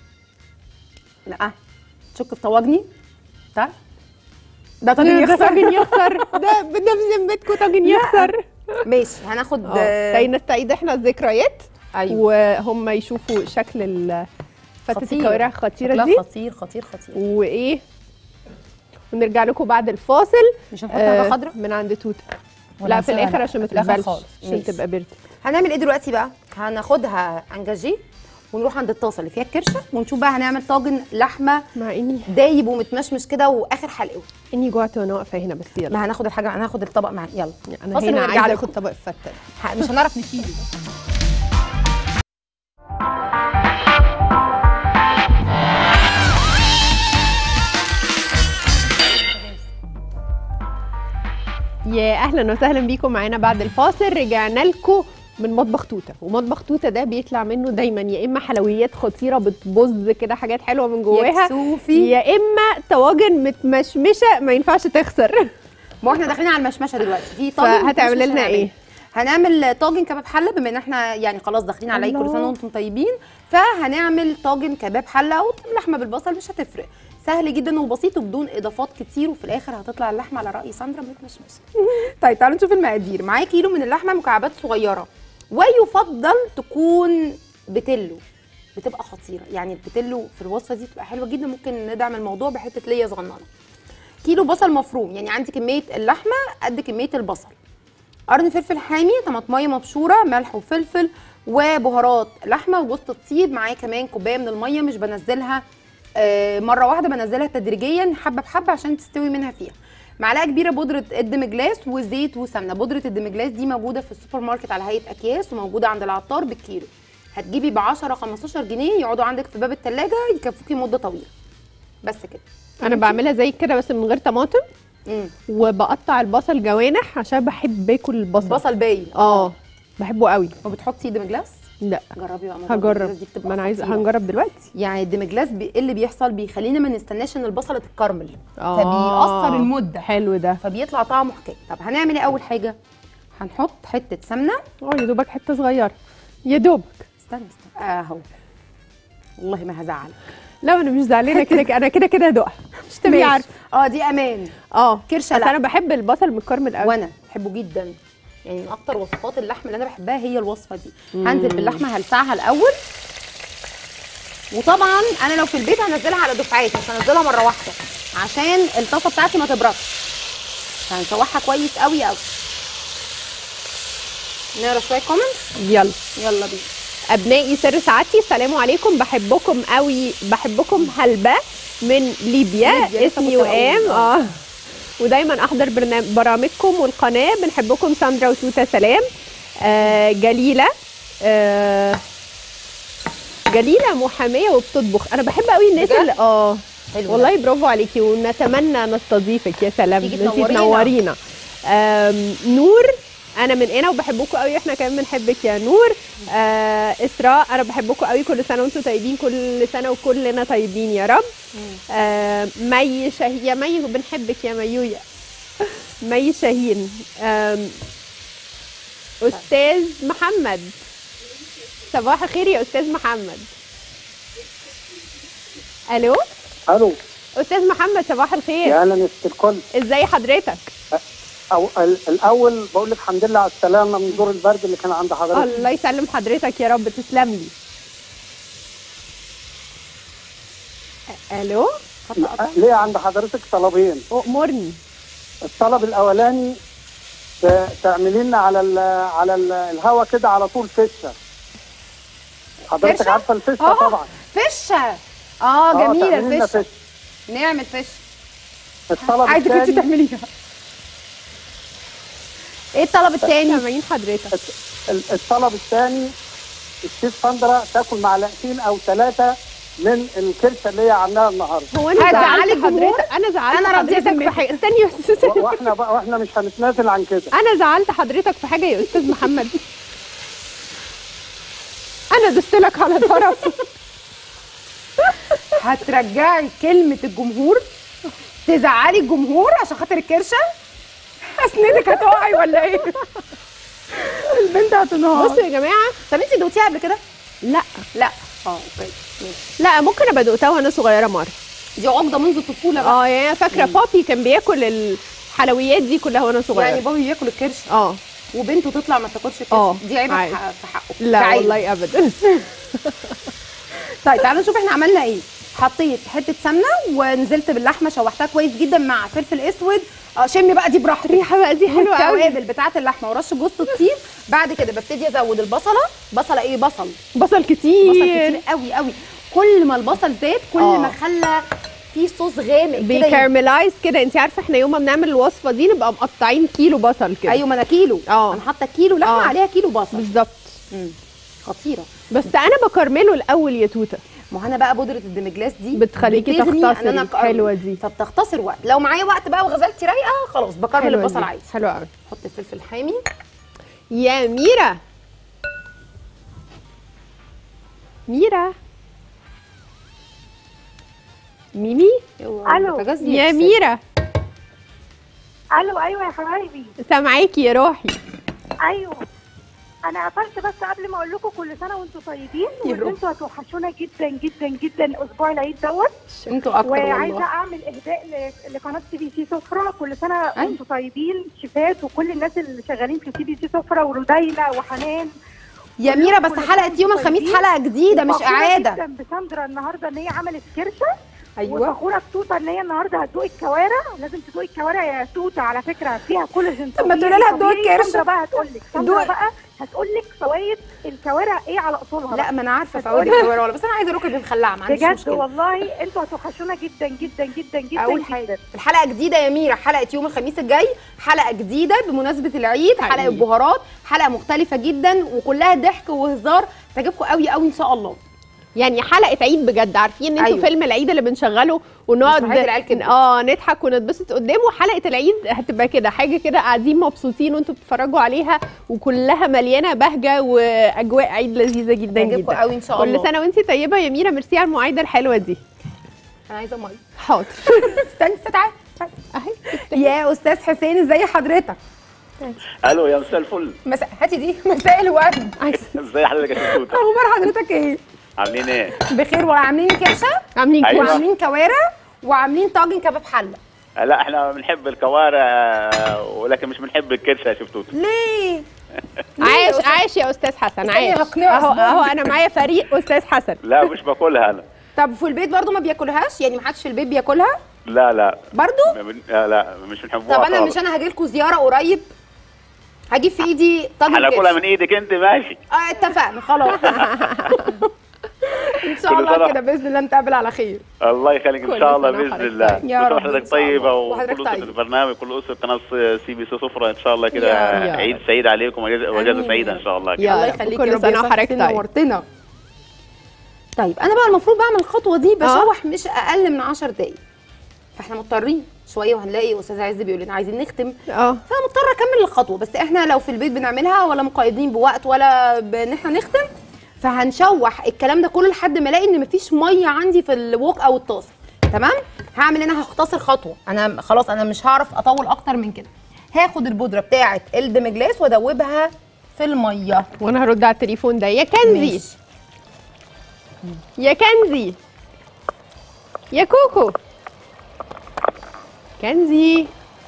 لا تشك في طواجني ده ده طاجن ده يخسر طاجن يخسر ده ده بذمتكم طاجن يخسر ماشي هناخد اه كي نستعيد احنا الذكريات ايوه وهم يشوفوا شكل ال- فتة خطير. الكوارع الخطيره شكلها دي خطير خطير خطير وايه ونرجع لكم بعد الفاصل مش هنحط حاجه آه، خضراء من عند توته ولا لا في نسيبها؟ الاخر لا، عشان ما في الآخر تتبلش خالص. عشان ماشي. تبقى برد هنعمل ايه دلوقتي بقى هناخدها انجاجي ونروح عند الطاسه اللي فيها الكرشه ونشوف بقى هنعمل طاجن لحمه مع اني دايب ومتمشمش كده واخر حلقه اني جوعت وانا واقفه هنا بس يلا ما هناخد الحاجه هناخد الطبق معانا يلا انا فاصل هنا ونرجع عايزه لكم. اخد طبق الفته ه- مش هنعرف نشيله يا اهلا وسهلا بيكم معانا بعد الفاصل رجعنا لكم من مطبخ توته ومطبخ توته ده بيطلع منه دايما يا اما حلويات خطيره بتبظ كده حاجات حلوه من جواها يكسوفي يا اما طواجن متمشمشه ما ينفعش تخسر ما هو احنا داخلين على المشمشه دلوقتي في طاجن فهتعمل مشمش لنا هنعمله. ايه؟ هنعمل طاجن كباب حله بما ان احنا يعني خلاص داخلين على الله. كل سنه وانتم طيبين فهنعمل طاجن كباب حله او لحمه بالبصل مش هتفرق سهل جدا وبسيط وبدون اضافات كتير وفي الاخر هتطلع اللحمه على راي ساندرا متمشمشه طيب تعالوا نشوف المقادير معايا كيلو من اللحمه مكعبات صغيره ويفضل تكون بتلو بتبقى خطيره يعني البتلو في الوصفه دي بتبقى حلوه جدا ممكن ندعم الموضوع بحته ليا صغننه كيلو بصل مفروم يعني عندي كميه اللحمه قد كميه البصل قرن فلفل حامي طماطمايه مبشوره ملح وفلفل وبهارات لحمه وجوز الطيب معايا كمان كوبايه من الميه مش بنزلها آه، مره واحده بنزلها تدريجيا حبه بحبه عشان تستوي منها فيها معلقه كبيره بودره الدمجلاس وزيت وسمنه بودره الدمجلاس دي موجوده في السوبر ماركت على هيئه اكياس وموجوده عند العطار بالكيلو هتجيبي ب 10 15 جنيه يقعدوا عندك في باب الثلاجه يكفوكي مده طويله بس كده انا بعملها زي كده بس من غير طماطم امم وبقطع البصل جوانح عشان بحب باكل البصل بصل باين اه بحبه قوي وبتحطي دمجلاس لا جربي بقى موضوع هجرب الدمجلاس دي بتبقى ما انا عايزه خطيرة. هنجرب دلوقتي يعني الدمجلاس بي... إيه اللي بيحصل بيخلينا ما نستناش ان البصله تتكرمل آه. فبيأثر المده حلو ده فبيطلع طعمه حكايه طب هنعمل ايه اول حاجه هنحط حته سمنه اه يا دوبك حته صغيره يا دوبك استنى استنى اهو والله ما هزعلك لا انا مش زعلانه كده كده- انا كده كده هدوقها مش تبقي ماشي. عارفه اه دي امان اه كرشة بس لا. انا بحب البصل متكرمل قوي وانا بحبه جدا يعني من اكتر وصفات اللحم اللي انا بحبها هي الوصفه دي هنزل باللحمه هلسعها الاول وطبعا انا لو في البيت هنزلها على دفعات مش هنزلها مره واحده عشان الطاسه بتاعتي ما تبردش هنشوحها كويس قوي قوي نقرا شويه كومنتس يلا يلا بينا ابنائي سر سعادتي السلام عليكم بحبكم قوي بحبكم هلبة من ليبيا ليبيا، لسه اسمي كنت هقول. وام اه ودايما احضر برنامج برامجكم والقناه بنحبكم ساندرا وتوتا سلام آه جليله آه جليله محاميه وبتطبخ انا بحب قوي الناس بجد؟ اللي اه حلو والله برافو عليكي ونتمنى نستضيفك يا سلام تيجي انتي تنورينا. تنورينا آم، نور انا من هنا وبحبكم قوي احنا كمان بنحبك يا نور آه اسراء انا بحبكم قوي كل سنه وانتم طيبين كل سنه وكلنا طيبين يا رب آه مي شهي يا مي بنحبك يا ميويا مي شاهين آم، استاذ محمد صباح الخير يا استاذ محمد الو الو استاذ محمد صباح الخير يا اهلا يا ست الكل ازاي حضرتك أو ال- الاول بقول لك الحمد لله على السلامه من دور البرد اللي كان عند حضرتك الله يسلم حضرتك يا رب تسلم لي الو ليه عند حضرتك طلبين امرني الطلب الاولاني ت- تعملي لنا على ال على ال الهوا كده على طول فشه حضرتك فشة؟ عارفه الفشه آه. طبعا فشه اه جميله تعملي لنا الفشه فشة. نعمل فشه الطلب عايزك انت الثاني تعمليها ايه الطلب التاني سامعين حضرتك ال- الطلب الثاني الشيف ساندرا تاكل معلقتين او ثلاثه من الكرشه اللي هي عاملاها النهارده هو انا هتزعلي زعلت الجمهور؟ حضرتك انا زعلت أنا راضية حضرتك في ذمتك. حاجه استني بس و- واحنا بقى واحنا مش هنتنازل عن كده انا زعلت حضرتك في حاجه يا استاذ محمد انا دست لك على طرف هترجعي كلمة الجمهور تزعلي الجمهور عشان خاطر الكرشة اسندك هتقعي ولا ايه؟ البنت هتنهار بصوا يا جماعه طب انت دوتيها قبل كده؟ لا لا اه اوكي ماشي. لا ممكن ابقى دقتها وانا صغيره مره دي عقدة منذ الطفولة بقى اه يعني أنا فاكره بابي كان بياكل الحلويات دي كلها وانا صغيره يعني بابي بياكل الكرش اه وبنته تطلع ما تاكلش الكرش اه، دي عيبة عادي. في حق- في حقه لا كعيلة. والله ابدا طيب تعالوا نشوف احنا عملنا ايه حطيت حته سمنه ونزلت باللحمه شوحتها كويس جدا مع فلفل اسود اه شمي بقى دي براحتك الريحه بقى دي حلوه قوي التوابل بتاعه اللحمه ورش جوز الطيب بعد كده ببتدي ازود البصله بصله ايه بصل بصل كتير بصل كتير قوي قوي كل ما البصل زاد كل اه. ما خلى فيه صوص غامق كده بيكارملايز كده انت عارفه احنا يوم ما بنعمل الوصفه دي نبقى مقطعين كيلو بصل كده ايوه ما انا كيلو اه. انا حاطه كيلو لحمه اه. عليها كيلو بصل بالظبط مم. خطيره بس انا بكرمله الاول يا توته ما هو انا بقى بودره الدمجلاس دي بتخليكي بتغني تختصري. ان انا أكرمل. حلوة دي. فبتختصر وقت لو معايا وقت بقى وغزلتي رايقه خلاص بكرمل حلوه البصل دي. عادي حلوه قوي احط الفلفل الحامي يا ميرا ميرا ميمي ألو. يا ميرا الو ايوه يا حبايبي سامعاكي يا روحي ايوه انا قفلت بس قبل ما اقول لكم كل سنه وانتم طيبين يا رب. وانتوا هتوحشونا جدا جدا جدا اسبوع العيد دوت انتوا اكتر وعايزه والله اعمل اهداء ل- لقناه سي بي سي سفره كل سنه وانتم طيبين شيفات وكل الناس اللي شغالين في سي بي سي سفره ورودينا وحنان يا ميرا بس كل حلقه سنة يوم وانتم الخميس طيبين. حلقه جديده مش فخورة اعاده جدا بساندرا النهارده ان هي عملت كرشه ايوه وفخوره بتوته ان هي النهارده هتدوق الكوارع لازم تدوقي الكوارع يا توته على فكره فيها كولاجين طب ما طبيعي- تقولي لها تدوقي طبيعي. الكرشة. ساندرا بقى هتقول لك ساندرا دوقي. بقى هتقول لك فوائد الكوارع ايه على اصولها لا بقى. ما انا عارفه هتقولي. فوائد الكوارع ولا بس انا عايزه اكل بمخلعه ما عنديش بجد مشكله والله انتوا هتوحشونا جدا جدا جدا جدا اول جدا حاجه الحلقه جديده يا ميرا حلقه يوم الخميس الجاي حلقه جديده بمناسبه العيد حلقه حقيقي. بهارات حلقه مختلفه جدا وكلها ضحك وهزار تعجبكم قوي قوي ان شاء الله يعني حلقه عيد بجد عارفين انتوا أيوة. أيوة. فيلم العيد اللي بنشغله ونقعد مسرحية العيال كبرت. اه نضحك ونتبسط قدامه حلقه العيد هتبقى كده حاجه كده قاعدين مبسوطين وانتوا بتتفرجوا عليها وكلها مليانه بهجه واجواء عيد لذيذه جدا تعجبكم جدا قوي ان شاء الله كل سنه وانت طيبه يا ميرا ميرسي على المواعيد الحلوه دي انا عايزه ميه حاضر استنى تعالى اهي يا استاذ حسين ازي حضرتك الو يا مساء الفل مساء هاتي دي مساء الورد ازي حضرتك يا شتوته اخبار حضرتك ايه عاملين ايه بخير وعاملين كرشه عاملين أيوة. كويس وعاملين كوارع وعاملين طاجن كباب حله آه، لا احنا بنحب الكوارع آه، ولكن مش بنحب الكرشه يا شفتوته ليه عاش عاش يا استاذ حسن استني عاش هقنعه اهو أصبر. اهو انا معايا فريق استاذ حسن لا مش باكلها انا طب في البيت برضو ما بياكلهاش يعني ما حدش في البيت بياكلها لا لا برضو ما بن- آه، لا مش بنحبوها طب انا خالص. مش انا هاجي لكم زياره قريب هجيب في ايدي طاجن هناكلها كرشه من ايدك انت ماشي اه اتفقنا خلاص ان شاء كل الله سنة. كده باذن الله نتقابل على خير الله يخليك ان كل شاء الله سنة باذن وحضرتك الله طيب. يا كل رب سنة إن حضرتك شاء الله. طيبه وحضرتك وكل اسره طيب. البرنامج كل اسره قناه سي بي سي سفره ان شاء الله كده يا رب. عيد سعيد عليكم وأجازة- واجازه آمين. سعيده ان شاء الله يا كده الله رب. يخليك كل يا رب سنة يا وحضرتك حسين طيب. نورتنا طيب انا بقى المفروض بعمل الخطوه دي بشوح مش اقل من 10 دقايق فاحنا مضطرين شويه وهنلاقي استاذ عز بيقول لنا عايزين نختم اه فانا مضطره اكمل الخطوه بس احنا لو في البيت بنعملها ولا مقيدين بوقت ولا بان احنا نختم فهنشوح الكلام ده كله لحد ما الاقي ان مفيش ميه عندي في الوok او الطاسه تمام هعمل انا هختصر خطوه انا خلاص انا مش هعرف اطول اكتر من كده هاخد البودره بتاعه الدمجلاس وادوبها في الميه وانا هرد على التليفون ده يا كنزي ماشي. يا كنزي يا كوكو كنزي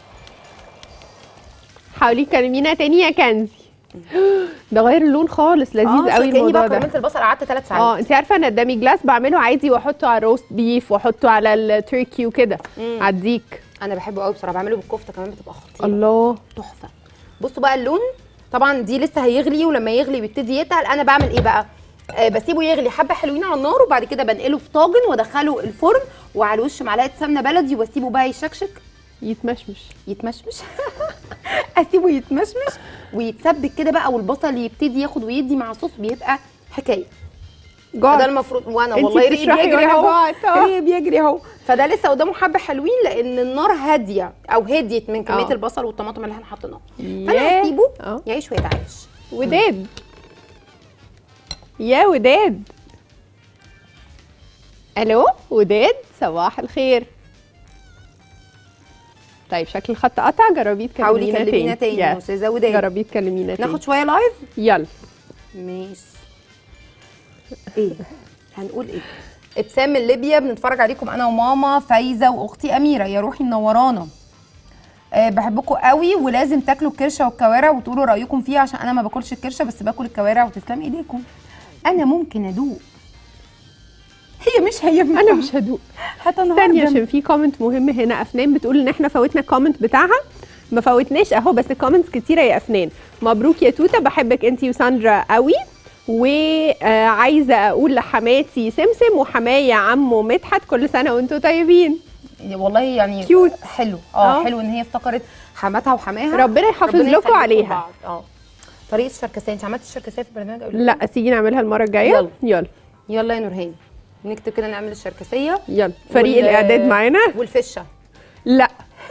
حاولي تكلمينا تاني يا كنزي ده غير اللون خالص لذيذ اه قوي كاني الموضوع بقى ده كرملت البصل قعدت ثلاث ساعات اه انت عارفه انا الدامي جلاس بعمله عادي واحطه على الروست بيف واحطه على التركي وكده على الديك انا بحبه قوي بصراحه بعمله بالكفته كمان بتبقى خطيره الله تحفه بصوا بقى اللون طبعا دي لسه هيغلي ولما يغلي ويبتدي يتقل انا بعمل ايه بقى آه بسيبه يغلي حبه حلوين على النار وبعد كده بنقله في طاجن وادخله الفرن وعلى الوش معلقه سمنه بلدي واسيبه بقى يشكشك يتمشمش يتمشمش اسيبه يتمشمش ويتسبك كده بقى والبصل يبتدي ياخد ويدي مع الصوص بيبقى حكايه فده المفروض وانا انتي والله ريقي بتشرحي بيجري وأنا اهو جوعت، اه. ريقي بيجري اهو فده لسه قدامه حبه حلوين لان النار هاديه او هديت من كميه اه. البصل والطماطم اللي احنا حاطينها فانا ياه. هسيبه اه. يعيش ويتعايش وداد يا وداد الو وداد صباح الخير طيب شكل الخط قطع جربي حاولي تكلمينا كلمينا تاني تاني يا يس. استاذه وداد جربي تكلمينا تاني ناخد شويه لايف يلا ماشي ايه هنقول ايه ابتسام من ليبيا بنتفرج عليكم انا وماما فايزه واختي اميره يا روحي منورانا أه بحبكم قوي ولازم تاكلوا الكرشه والكوارع وتقولوا رايكم فيها عشان انا ما باكلش الكرشه بس باكل الكوارع وتسلم ايديكم انا ممكن ادوق هي مش هينفع انا مش هدوق هتنهار استني جنبي. عشان في كومنت مهم هنا افنان بتقول ان احنا فوتنا الكومنت بتاعها ما فوتناش اهو بس الكومنتس كتيره يا افنان مبروك يا توته بحبك انتي وساندرا قوي وعايزه اقول لحماتي سمسم وحماية عمو مدحت كل سنه وانتم طيبين والله يعني كيوت. حلو اه اه. حلو ان هي افتكرت حماتها وحماها ربنا يحافظ ربنا لكم يخليكم عليها. بعض. اه طريقه الشركسيه انت عملتي الشركسيه في البرنامج قبل لا تيجي نعملها المره الجايه يلا. يلا يلا يا نورهان نكتب كده نعمل الشركسيه يلا فريق وال- الاعداد معانا والفشه لا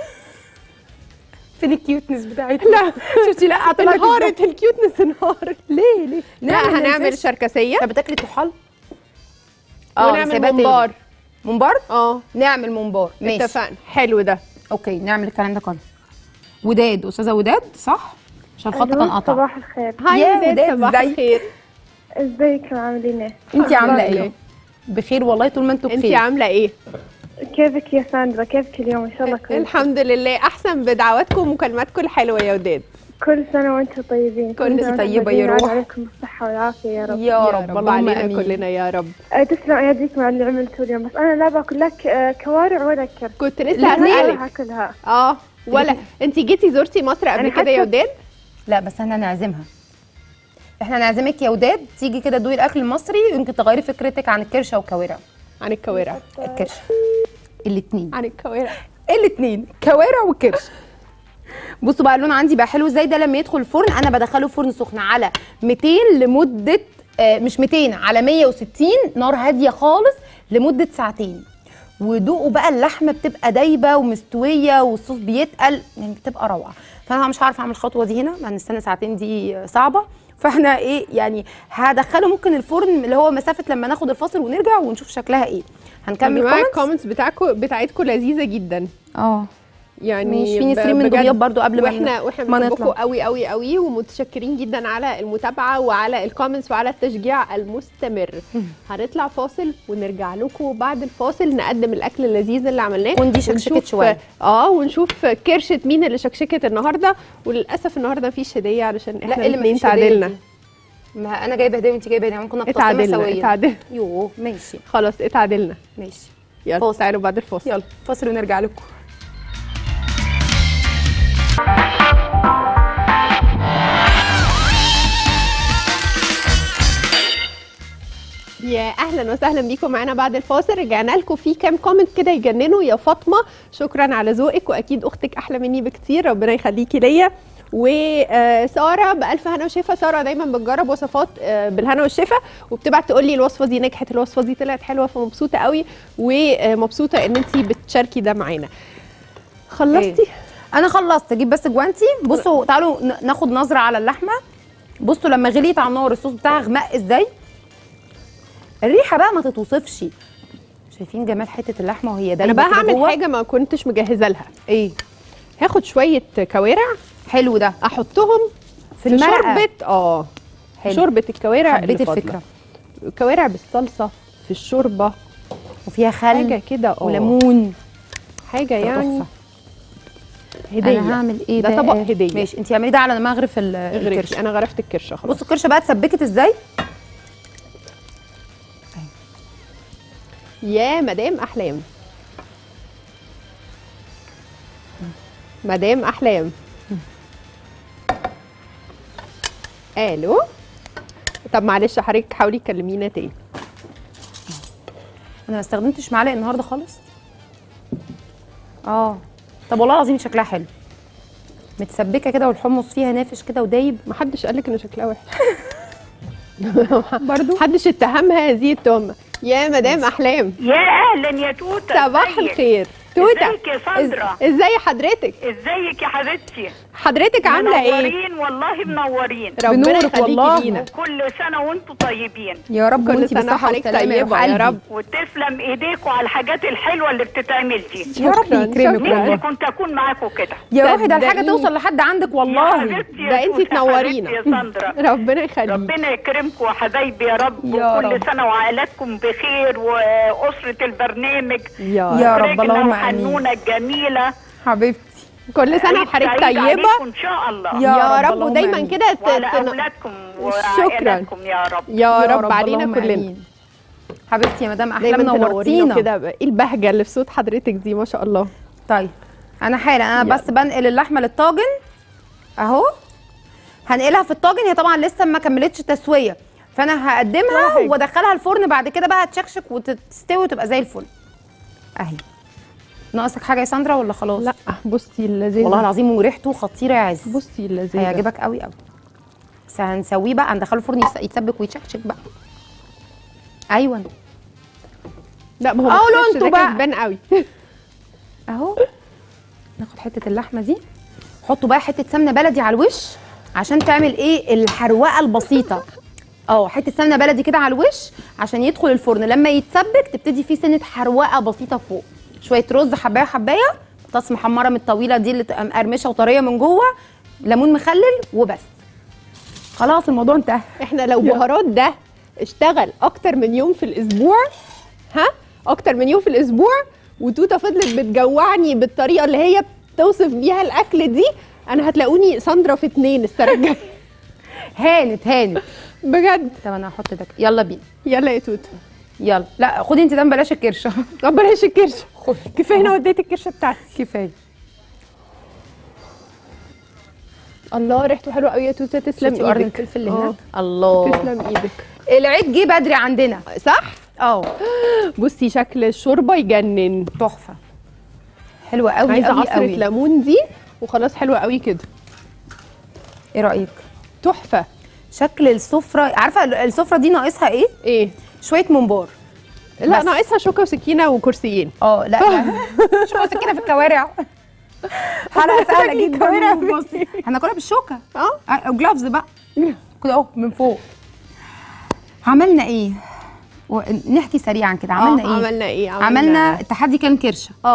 فين الكيوتنس بتاعتنا لا شفتي لا طلعت انهارت الكيوتنس انهارت ليه ليه لا هنعمل شركسيه طب بتاكلي طحال ونعمل سايباه تاني. ممبار ممبار اه نعمل ممبار ماشي اتفقنا حلو ده اوكي نعمل الكلام ده كله وداد استاذه وداد صح عشان الخط كان قطع صباح الخير هاي يا وداد وداد، صباح ازيك؟ الخير ازيكم عاملين ايه؟ انت عامله أخبارك ايه ايه؟ بخير والله طول ما انتوا انت بخير عامله ايه كيفك يا ساندرا؟ كيفك اليوم؟ ان شاء الله كويس الحمد لله احسن بدعواتكم ومكالماتكم الحلوه يا وداد كل سنة وانتم طيبين كل انت سنة وانتم طيبة يا طيبين. روح. عليكم الصحة والعافية يا رب يا رب الله اللهم علينا امين كلنا يا رب أه تسلم ايديكم على اللي عملتوا اليوم بس انا لا باكل لك آه، كوارع ولا كرش كنت لسه لا هسألك هاكلها اه ولا انت جيتي زرتي مصر قبل أنا كده يا حاسة- وداد لا بس احنا هنعزمها احنا هنعزمك يا وداد تيجي كده دوقي الاكل المصري يمكن تغيري فكرتك عن الكرشه والكوارع عن الكوارع الكرشه الاثنين عن الكوارع الاثنين كوارع وكرش بصوا بقى اللون عندي بقى حلو ازاي ده لما يدخل الفرن انا بدخله فرن سخن على 200 لمده آه مش 200 على 160 نار هاديه خالص لمده ساعتين ودوقوا بقى اللحمه بتبقى دايبه ومستويه والصوص بيتقل يعني بتبقى روعه فانا مش عارفه اعمل الخطوه دي هنا لان السنه ساعتين دي صعبه فاحنا ايه يعني هدخله ممكن الفرن اللي هو مسافه لما ناخد الفاصل ونرجع ونشوف شكلها ايه يا هنكمل جماعه comments. الكومنتس بتاعكم بتاعتكم لذيذه جدا اه يعني ماشي، في ب- نسرين من بجد. دمياط برضو قبل ما واحنا ن- واحنا ما بنحبكم نطلع. قوي قوي قوي ومتشكرين جدا على المتابعه وعلى الكومنتس وعلى التشجيع المستمر هنطلع فاصل ونرجع لكم بعد الفاصل نقدم الاكل اللذيذ اللي عملناه تكون دي شكشكت ونشوف- شوية. اه ونشوف كرشه مين اللي شكشكت النهارده وللاسف النهارده مفيش هديه علشان احنا لا اللي الاثنين مفيش هدية تعادلنا دي. ما انا جايبه هديه وانت جايبه هديه ممكن نقسمها اتعادلنا سويا اتعادلنا يوه ماشي خلاص اتعادلنا ماشي يلا فاصل. تعالوا بعد الفاصل يلا فاصل ونرجع لكم يا اهلا وسهلا بيكم معانا بعد الفاصل رجعنا لكم في كام كومنت كده يجننوا يا فاطمه شكرا على ذوقك واكيد اختك احلى مني بكتير ربنا يخليكي ليا وساره بالف هنا وشفا ساره دايما بتجرب وصفات آه، بالهنا والشفا وبتبعت تقول لي الوصفه دي نجحت الوصفه دي طلعت حلوه فمبسوطه قوي ومبسوطه ان انت بتشاركي ده معانا خلصتي انا خلصت اجيب بس جوانتي بصوا تعالوا ن- ناخد نظره على اللحمه بصوا لما غليت على النار الصوص بتاعها غمق ازاي الريحه بقى ما تتوصفش شايفين جمال حته اللحمه وهي انا دايبه بقى كده هعمل جوه؟ حاجه ما كنتش مجهزه لها ايه هاخد شويه كوارع حلو ده احطهم في في المرقة. شوربه اه حلو. شوربه الكوارع حبيت اللي فاضلة. الفكره كوارع بالصلصه في الشوربه وفيها خل حاجه كده اه وليمون حاجه يعني تحفة. هديه انا هعمل ايه ده بقى طبق هديه ماشي انت اعملي ده على ما اغرف ال- اغرفي الكرش انا غرفت الكرشه خلاص بصوا الكرشه بقى اتسبكت ازاي يا مدام احلام مدام احلام الو طب معلش حضرتك حاولي تكلمينا تاني انا ما استخدمتش معلقه النهارده خالص اه طب والله العظيم شكلها حلو متسبكه كده والحمص فيها نافش كده ودايب محدش قالك ان شكلها وحش برضو محدش اتهمها هذه التهمه يا مدام احلام يا اهلا يا توته صباح ازيك؟ الخير توته ازيك يا ساندرا إز- ازاي حضرتك ازيك يا حبيبتي حضرتك عامله ايه منورين والله منورين ربنا بنورك يخليكي والله. لينا كل سنه وانتم طيبين يا رب كل وانت سنه بالصحه وحضرتك والسلامه طيبه روح يا قلبي. رب وتسلم ايديكم على الحاجات الحلوه اللي بتتعمل دي يا رب شكراً، يكرمك شكراً. نفسي والله كنت اكون معاكم كده يا روحي ده الحاجه صدقيني. توصل لحد عندك يا والله حبيبتي يا ده انت توتة، تنورينا حبيبتي يا ساندرا ربنا يخليك ربنا يكرمكم يا حبايبي يا رب يا وكل رب. سنه وعائلاتكم بخير واسره البرنامج يا يا رب رب رجلة اللهم امين وحنونه الجميله حبيبتي كل سنه عيد وحضرتك سعيد طيبه عليكم ان شاء الله يا يا رب، رب اللهم ودايما آمين. كده ت- وعلى تن- اولادكم شكراً. وعائلاتكم يا رب يا رب علينا اللهم كلنا آمين. حبيبتي يا مدام احلام دايما تنورينا نورتينا كده ايه البهجه اللي في صوت حضرتك دي ما شاء الله طيب انا حالا انا يلا. بس بنقل اللحمه للطاجن اهو هنقلها في الطاجن هي طبعا لسه ما كملتش تسويه فانا هقدمها حاجة. وادخلها الفرن بعد كده بقى هتشكشك وتستوي وتبقى زي الفل اهي ناقصك حاجه يا ساندرا ولا خلاص لا بصي اللذيذ والله العظيم وريحته خطيره يا عز بصي اللذيذ هيعجبك قوي قوي بس هنسويه بقى هندخله الفرن يس- يتسبك ويتشكشك بقى ايوه لا ما هو قولوا ما انتوا ده بقى. كسبان قوي اهو ناخد حته اللحمه دي حطوا بقى حته سمنه بلدي على الوش عشان تعمل ايه الحروقه البسيطه اه حته سمنه بلدي كده على الوش عشان يدخل الفرن لما يتسبك تبتدي فيه سنه حروقه بسيطه فوق شويه رز حبايه حبايه بطاطس محمره من الطويله دي اللي تبقى مقرمشه وطريه من جوه ليمون مخلل وبس خلاص الموضوع انتهى احنا لو بهارات ده اشتغل اكتر من يوم في الاسبوع ها اكتر من يوم في الاسبوع وتوته فضلت بتجوعني بالطريقه اللي هي بتوصف بيها الاكل دي انا هتلاقوني ساندرا في اتنين السنه الجايه هانت هانت بجد طب انا هحط ده يلا بينا يلا يا توته يلا لا خدي انت ده بلاش الكرشه طب بلاش الكرشه كفايه انا وديت الكرشه بتاعتي كفايه الله ريحته حلوه قوي يا توته تسلم شفتي قرن ايدك الفلفل اللي آه، هناك الله تسلم ايدك العيد جه بدري عندنا صح اه بصي شكل الشوربه يجنن تحفه حلوه قوي عايزه قوي عصره قوي ليمون دي وخلاص حلوه قوي كده ايه رايك تحفه شكل السفره عارفه السفره دي ناقصها ايه ايه شويه ممبار لا بس. ناقصها شوكه وسكينه وكرسيين اه لا لا مش سكينه في الكوارع حلقه سهله جدا الكوارع بصي هناكلها بالشوكه اه او جلافز بقى كده اهو من فوق عملنا ايه و- نحكي سريعا كده عملنا آه، ايه عملنا ايه عملنا التحدي كان كرشه اه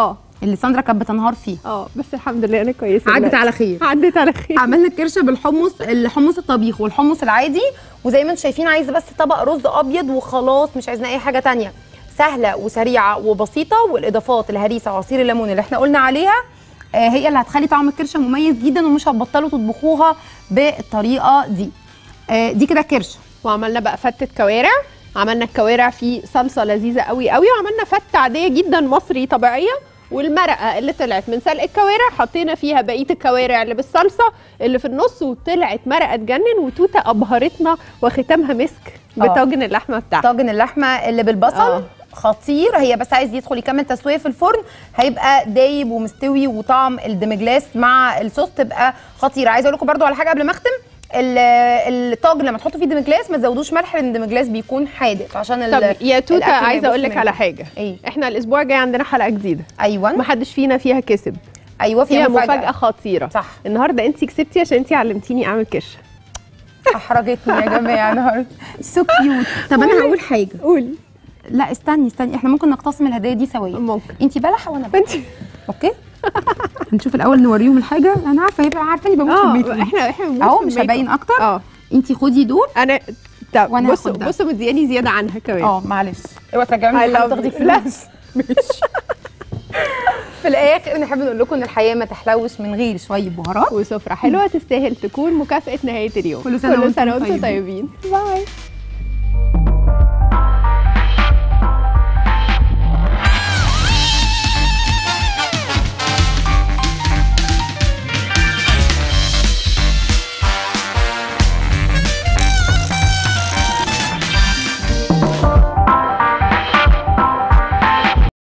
اللي ساندرا كانت بتنهار فيه اه بس الحمد لله انا كويسه عدت دلوقتي. على خير عدت على خير عملنا الكرشه بالحمص الحمص الطبيخ والحمص العادي وزي ما انتم شايفين عايزه بس طبق رز ابيض وخلاص مش عايزين اي حاجه تانية سهله وسريعه وبسيطه والاضافات الهريسه وعصير الليمون اللي احنا قلنا عليها آه، هي اللي هتخلي طعم الكرشه مميز جدا ومش هتبطلوا تطبخوها بالطريقه دي آه، دي كده كرشه وعملنا بقى فتة كوارع عملنا الكوارع في صلصه لذيذه قوي قوي وعملنا فته عاديه جدا مصري طبيعيه والمرقه اللي طلعت من سلق الكوارع حطينا فيها بقيه الكوارع اللي بالصلصه اللي في النص وطلعت مرقه تجنن وتوته ابهرتنا وختامها مسك آه. بطاجن اللحمه بتاعها طاجن اللحمه اللي بالبصل آه. خطير هي بس عايز يدخل يكمل تسويه في الفرن هيبقى دايب ومستوي وطعم الدمجلاس مع الصوص تبقى خطيره عايزه اقول لكم برده على حاجه قبل ما اختم ال- الطاجن لما تحطوا فيه دمجلاس ما تزودوش ملح لان الدمجلاس بيكون حادق عشان ال- طب يا توته الأكل ما عايزه اقول يبوظش لك على منك. حاجه ايه احنا الاسبوع الجاي عندنا حلقه جديده ايوه ما حدش فينا فيها كسب ايوه فيها فيها مفاجاه مفاجاه خطيره صح النهارده انت كسبتي عشان انت علمتيني اعمل كرشه احرجتني يا جماعه النهارده سو كيوت طب انا هقول حاجه قولي لا استني استني احنا ممكن نقتسم الهدايا دي سويا ممكن انت بلح وانا بلح انت اوكي هنشوف الاول نوريهم الحاجه انا عارفه هيبقى عارفاني بموت في الميك اه اب احنا احنا بنموت اهو في مش الميك اب. هبين اكتر اه انت خدي دول انا طب وأنا بصوا هاخد ده. بصوا مدياني زياده عنها كمان اه معلش اوعي ترجعوني I لحد love تاخدي you. لا. فلوس في الاخر نحب نقول لكم ان الحياه ما تحلوش من غير شويه بهارات وسفره حلوه تستاهل تكون مكافاه نهايه اليوم كل سنة كل وانتم سنه وانتم طيبين. طيبين باي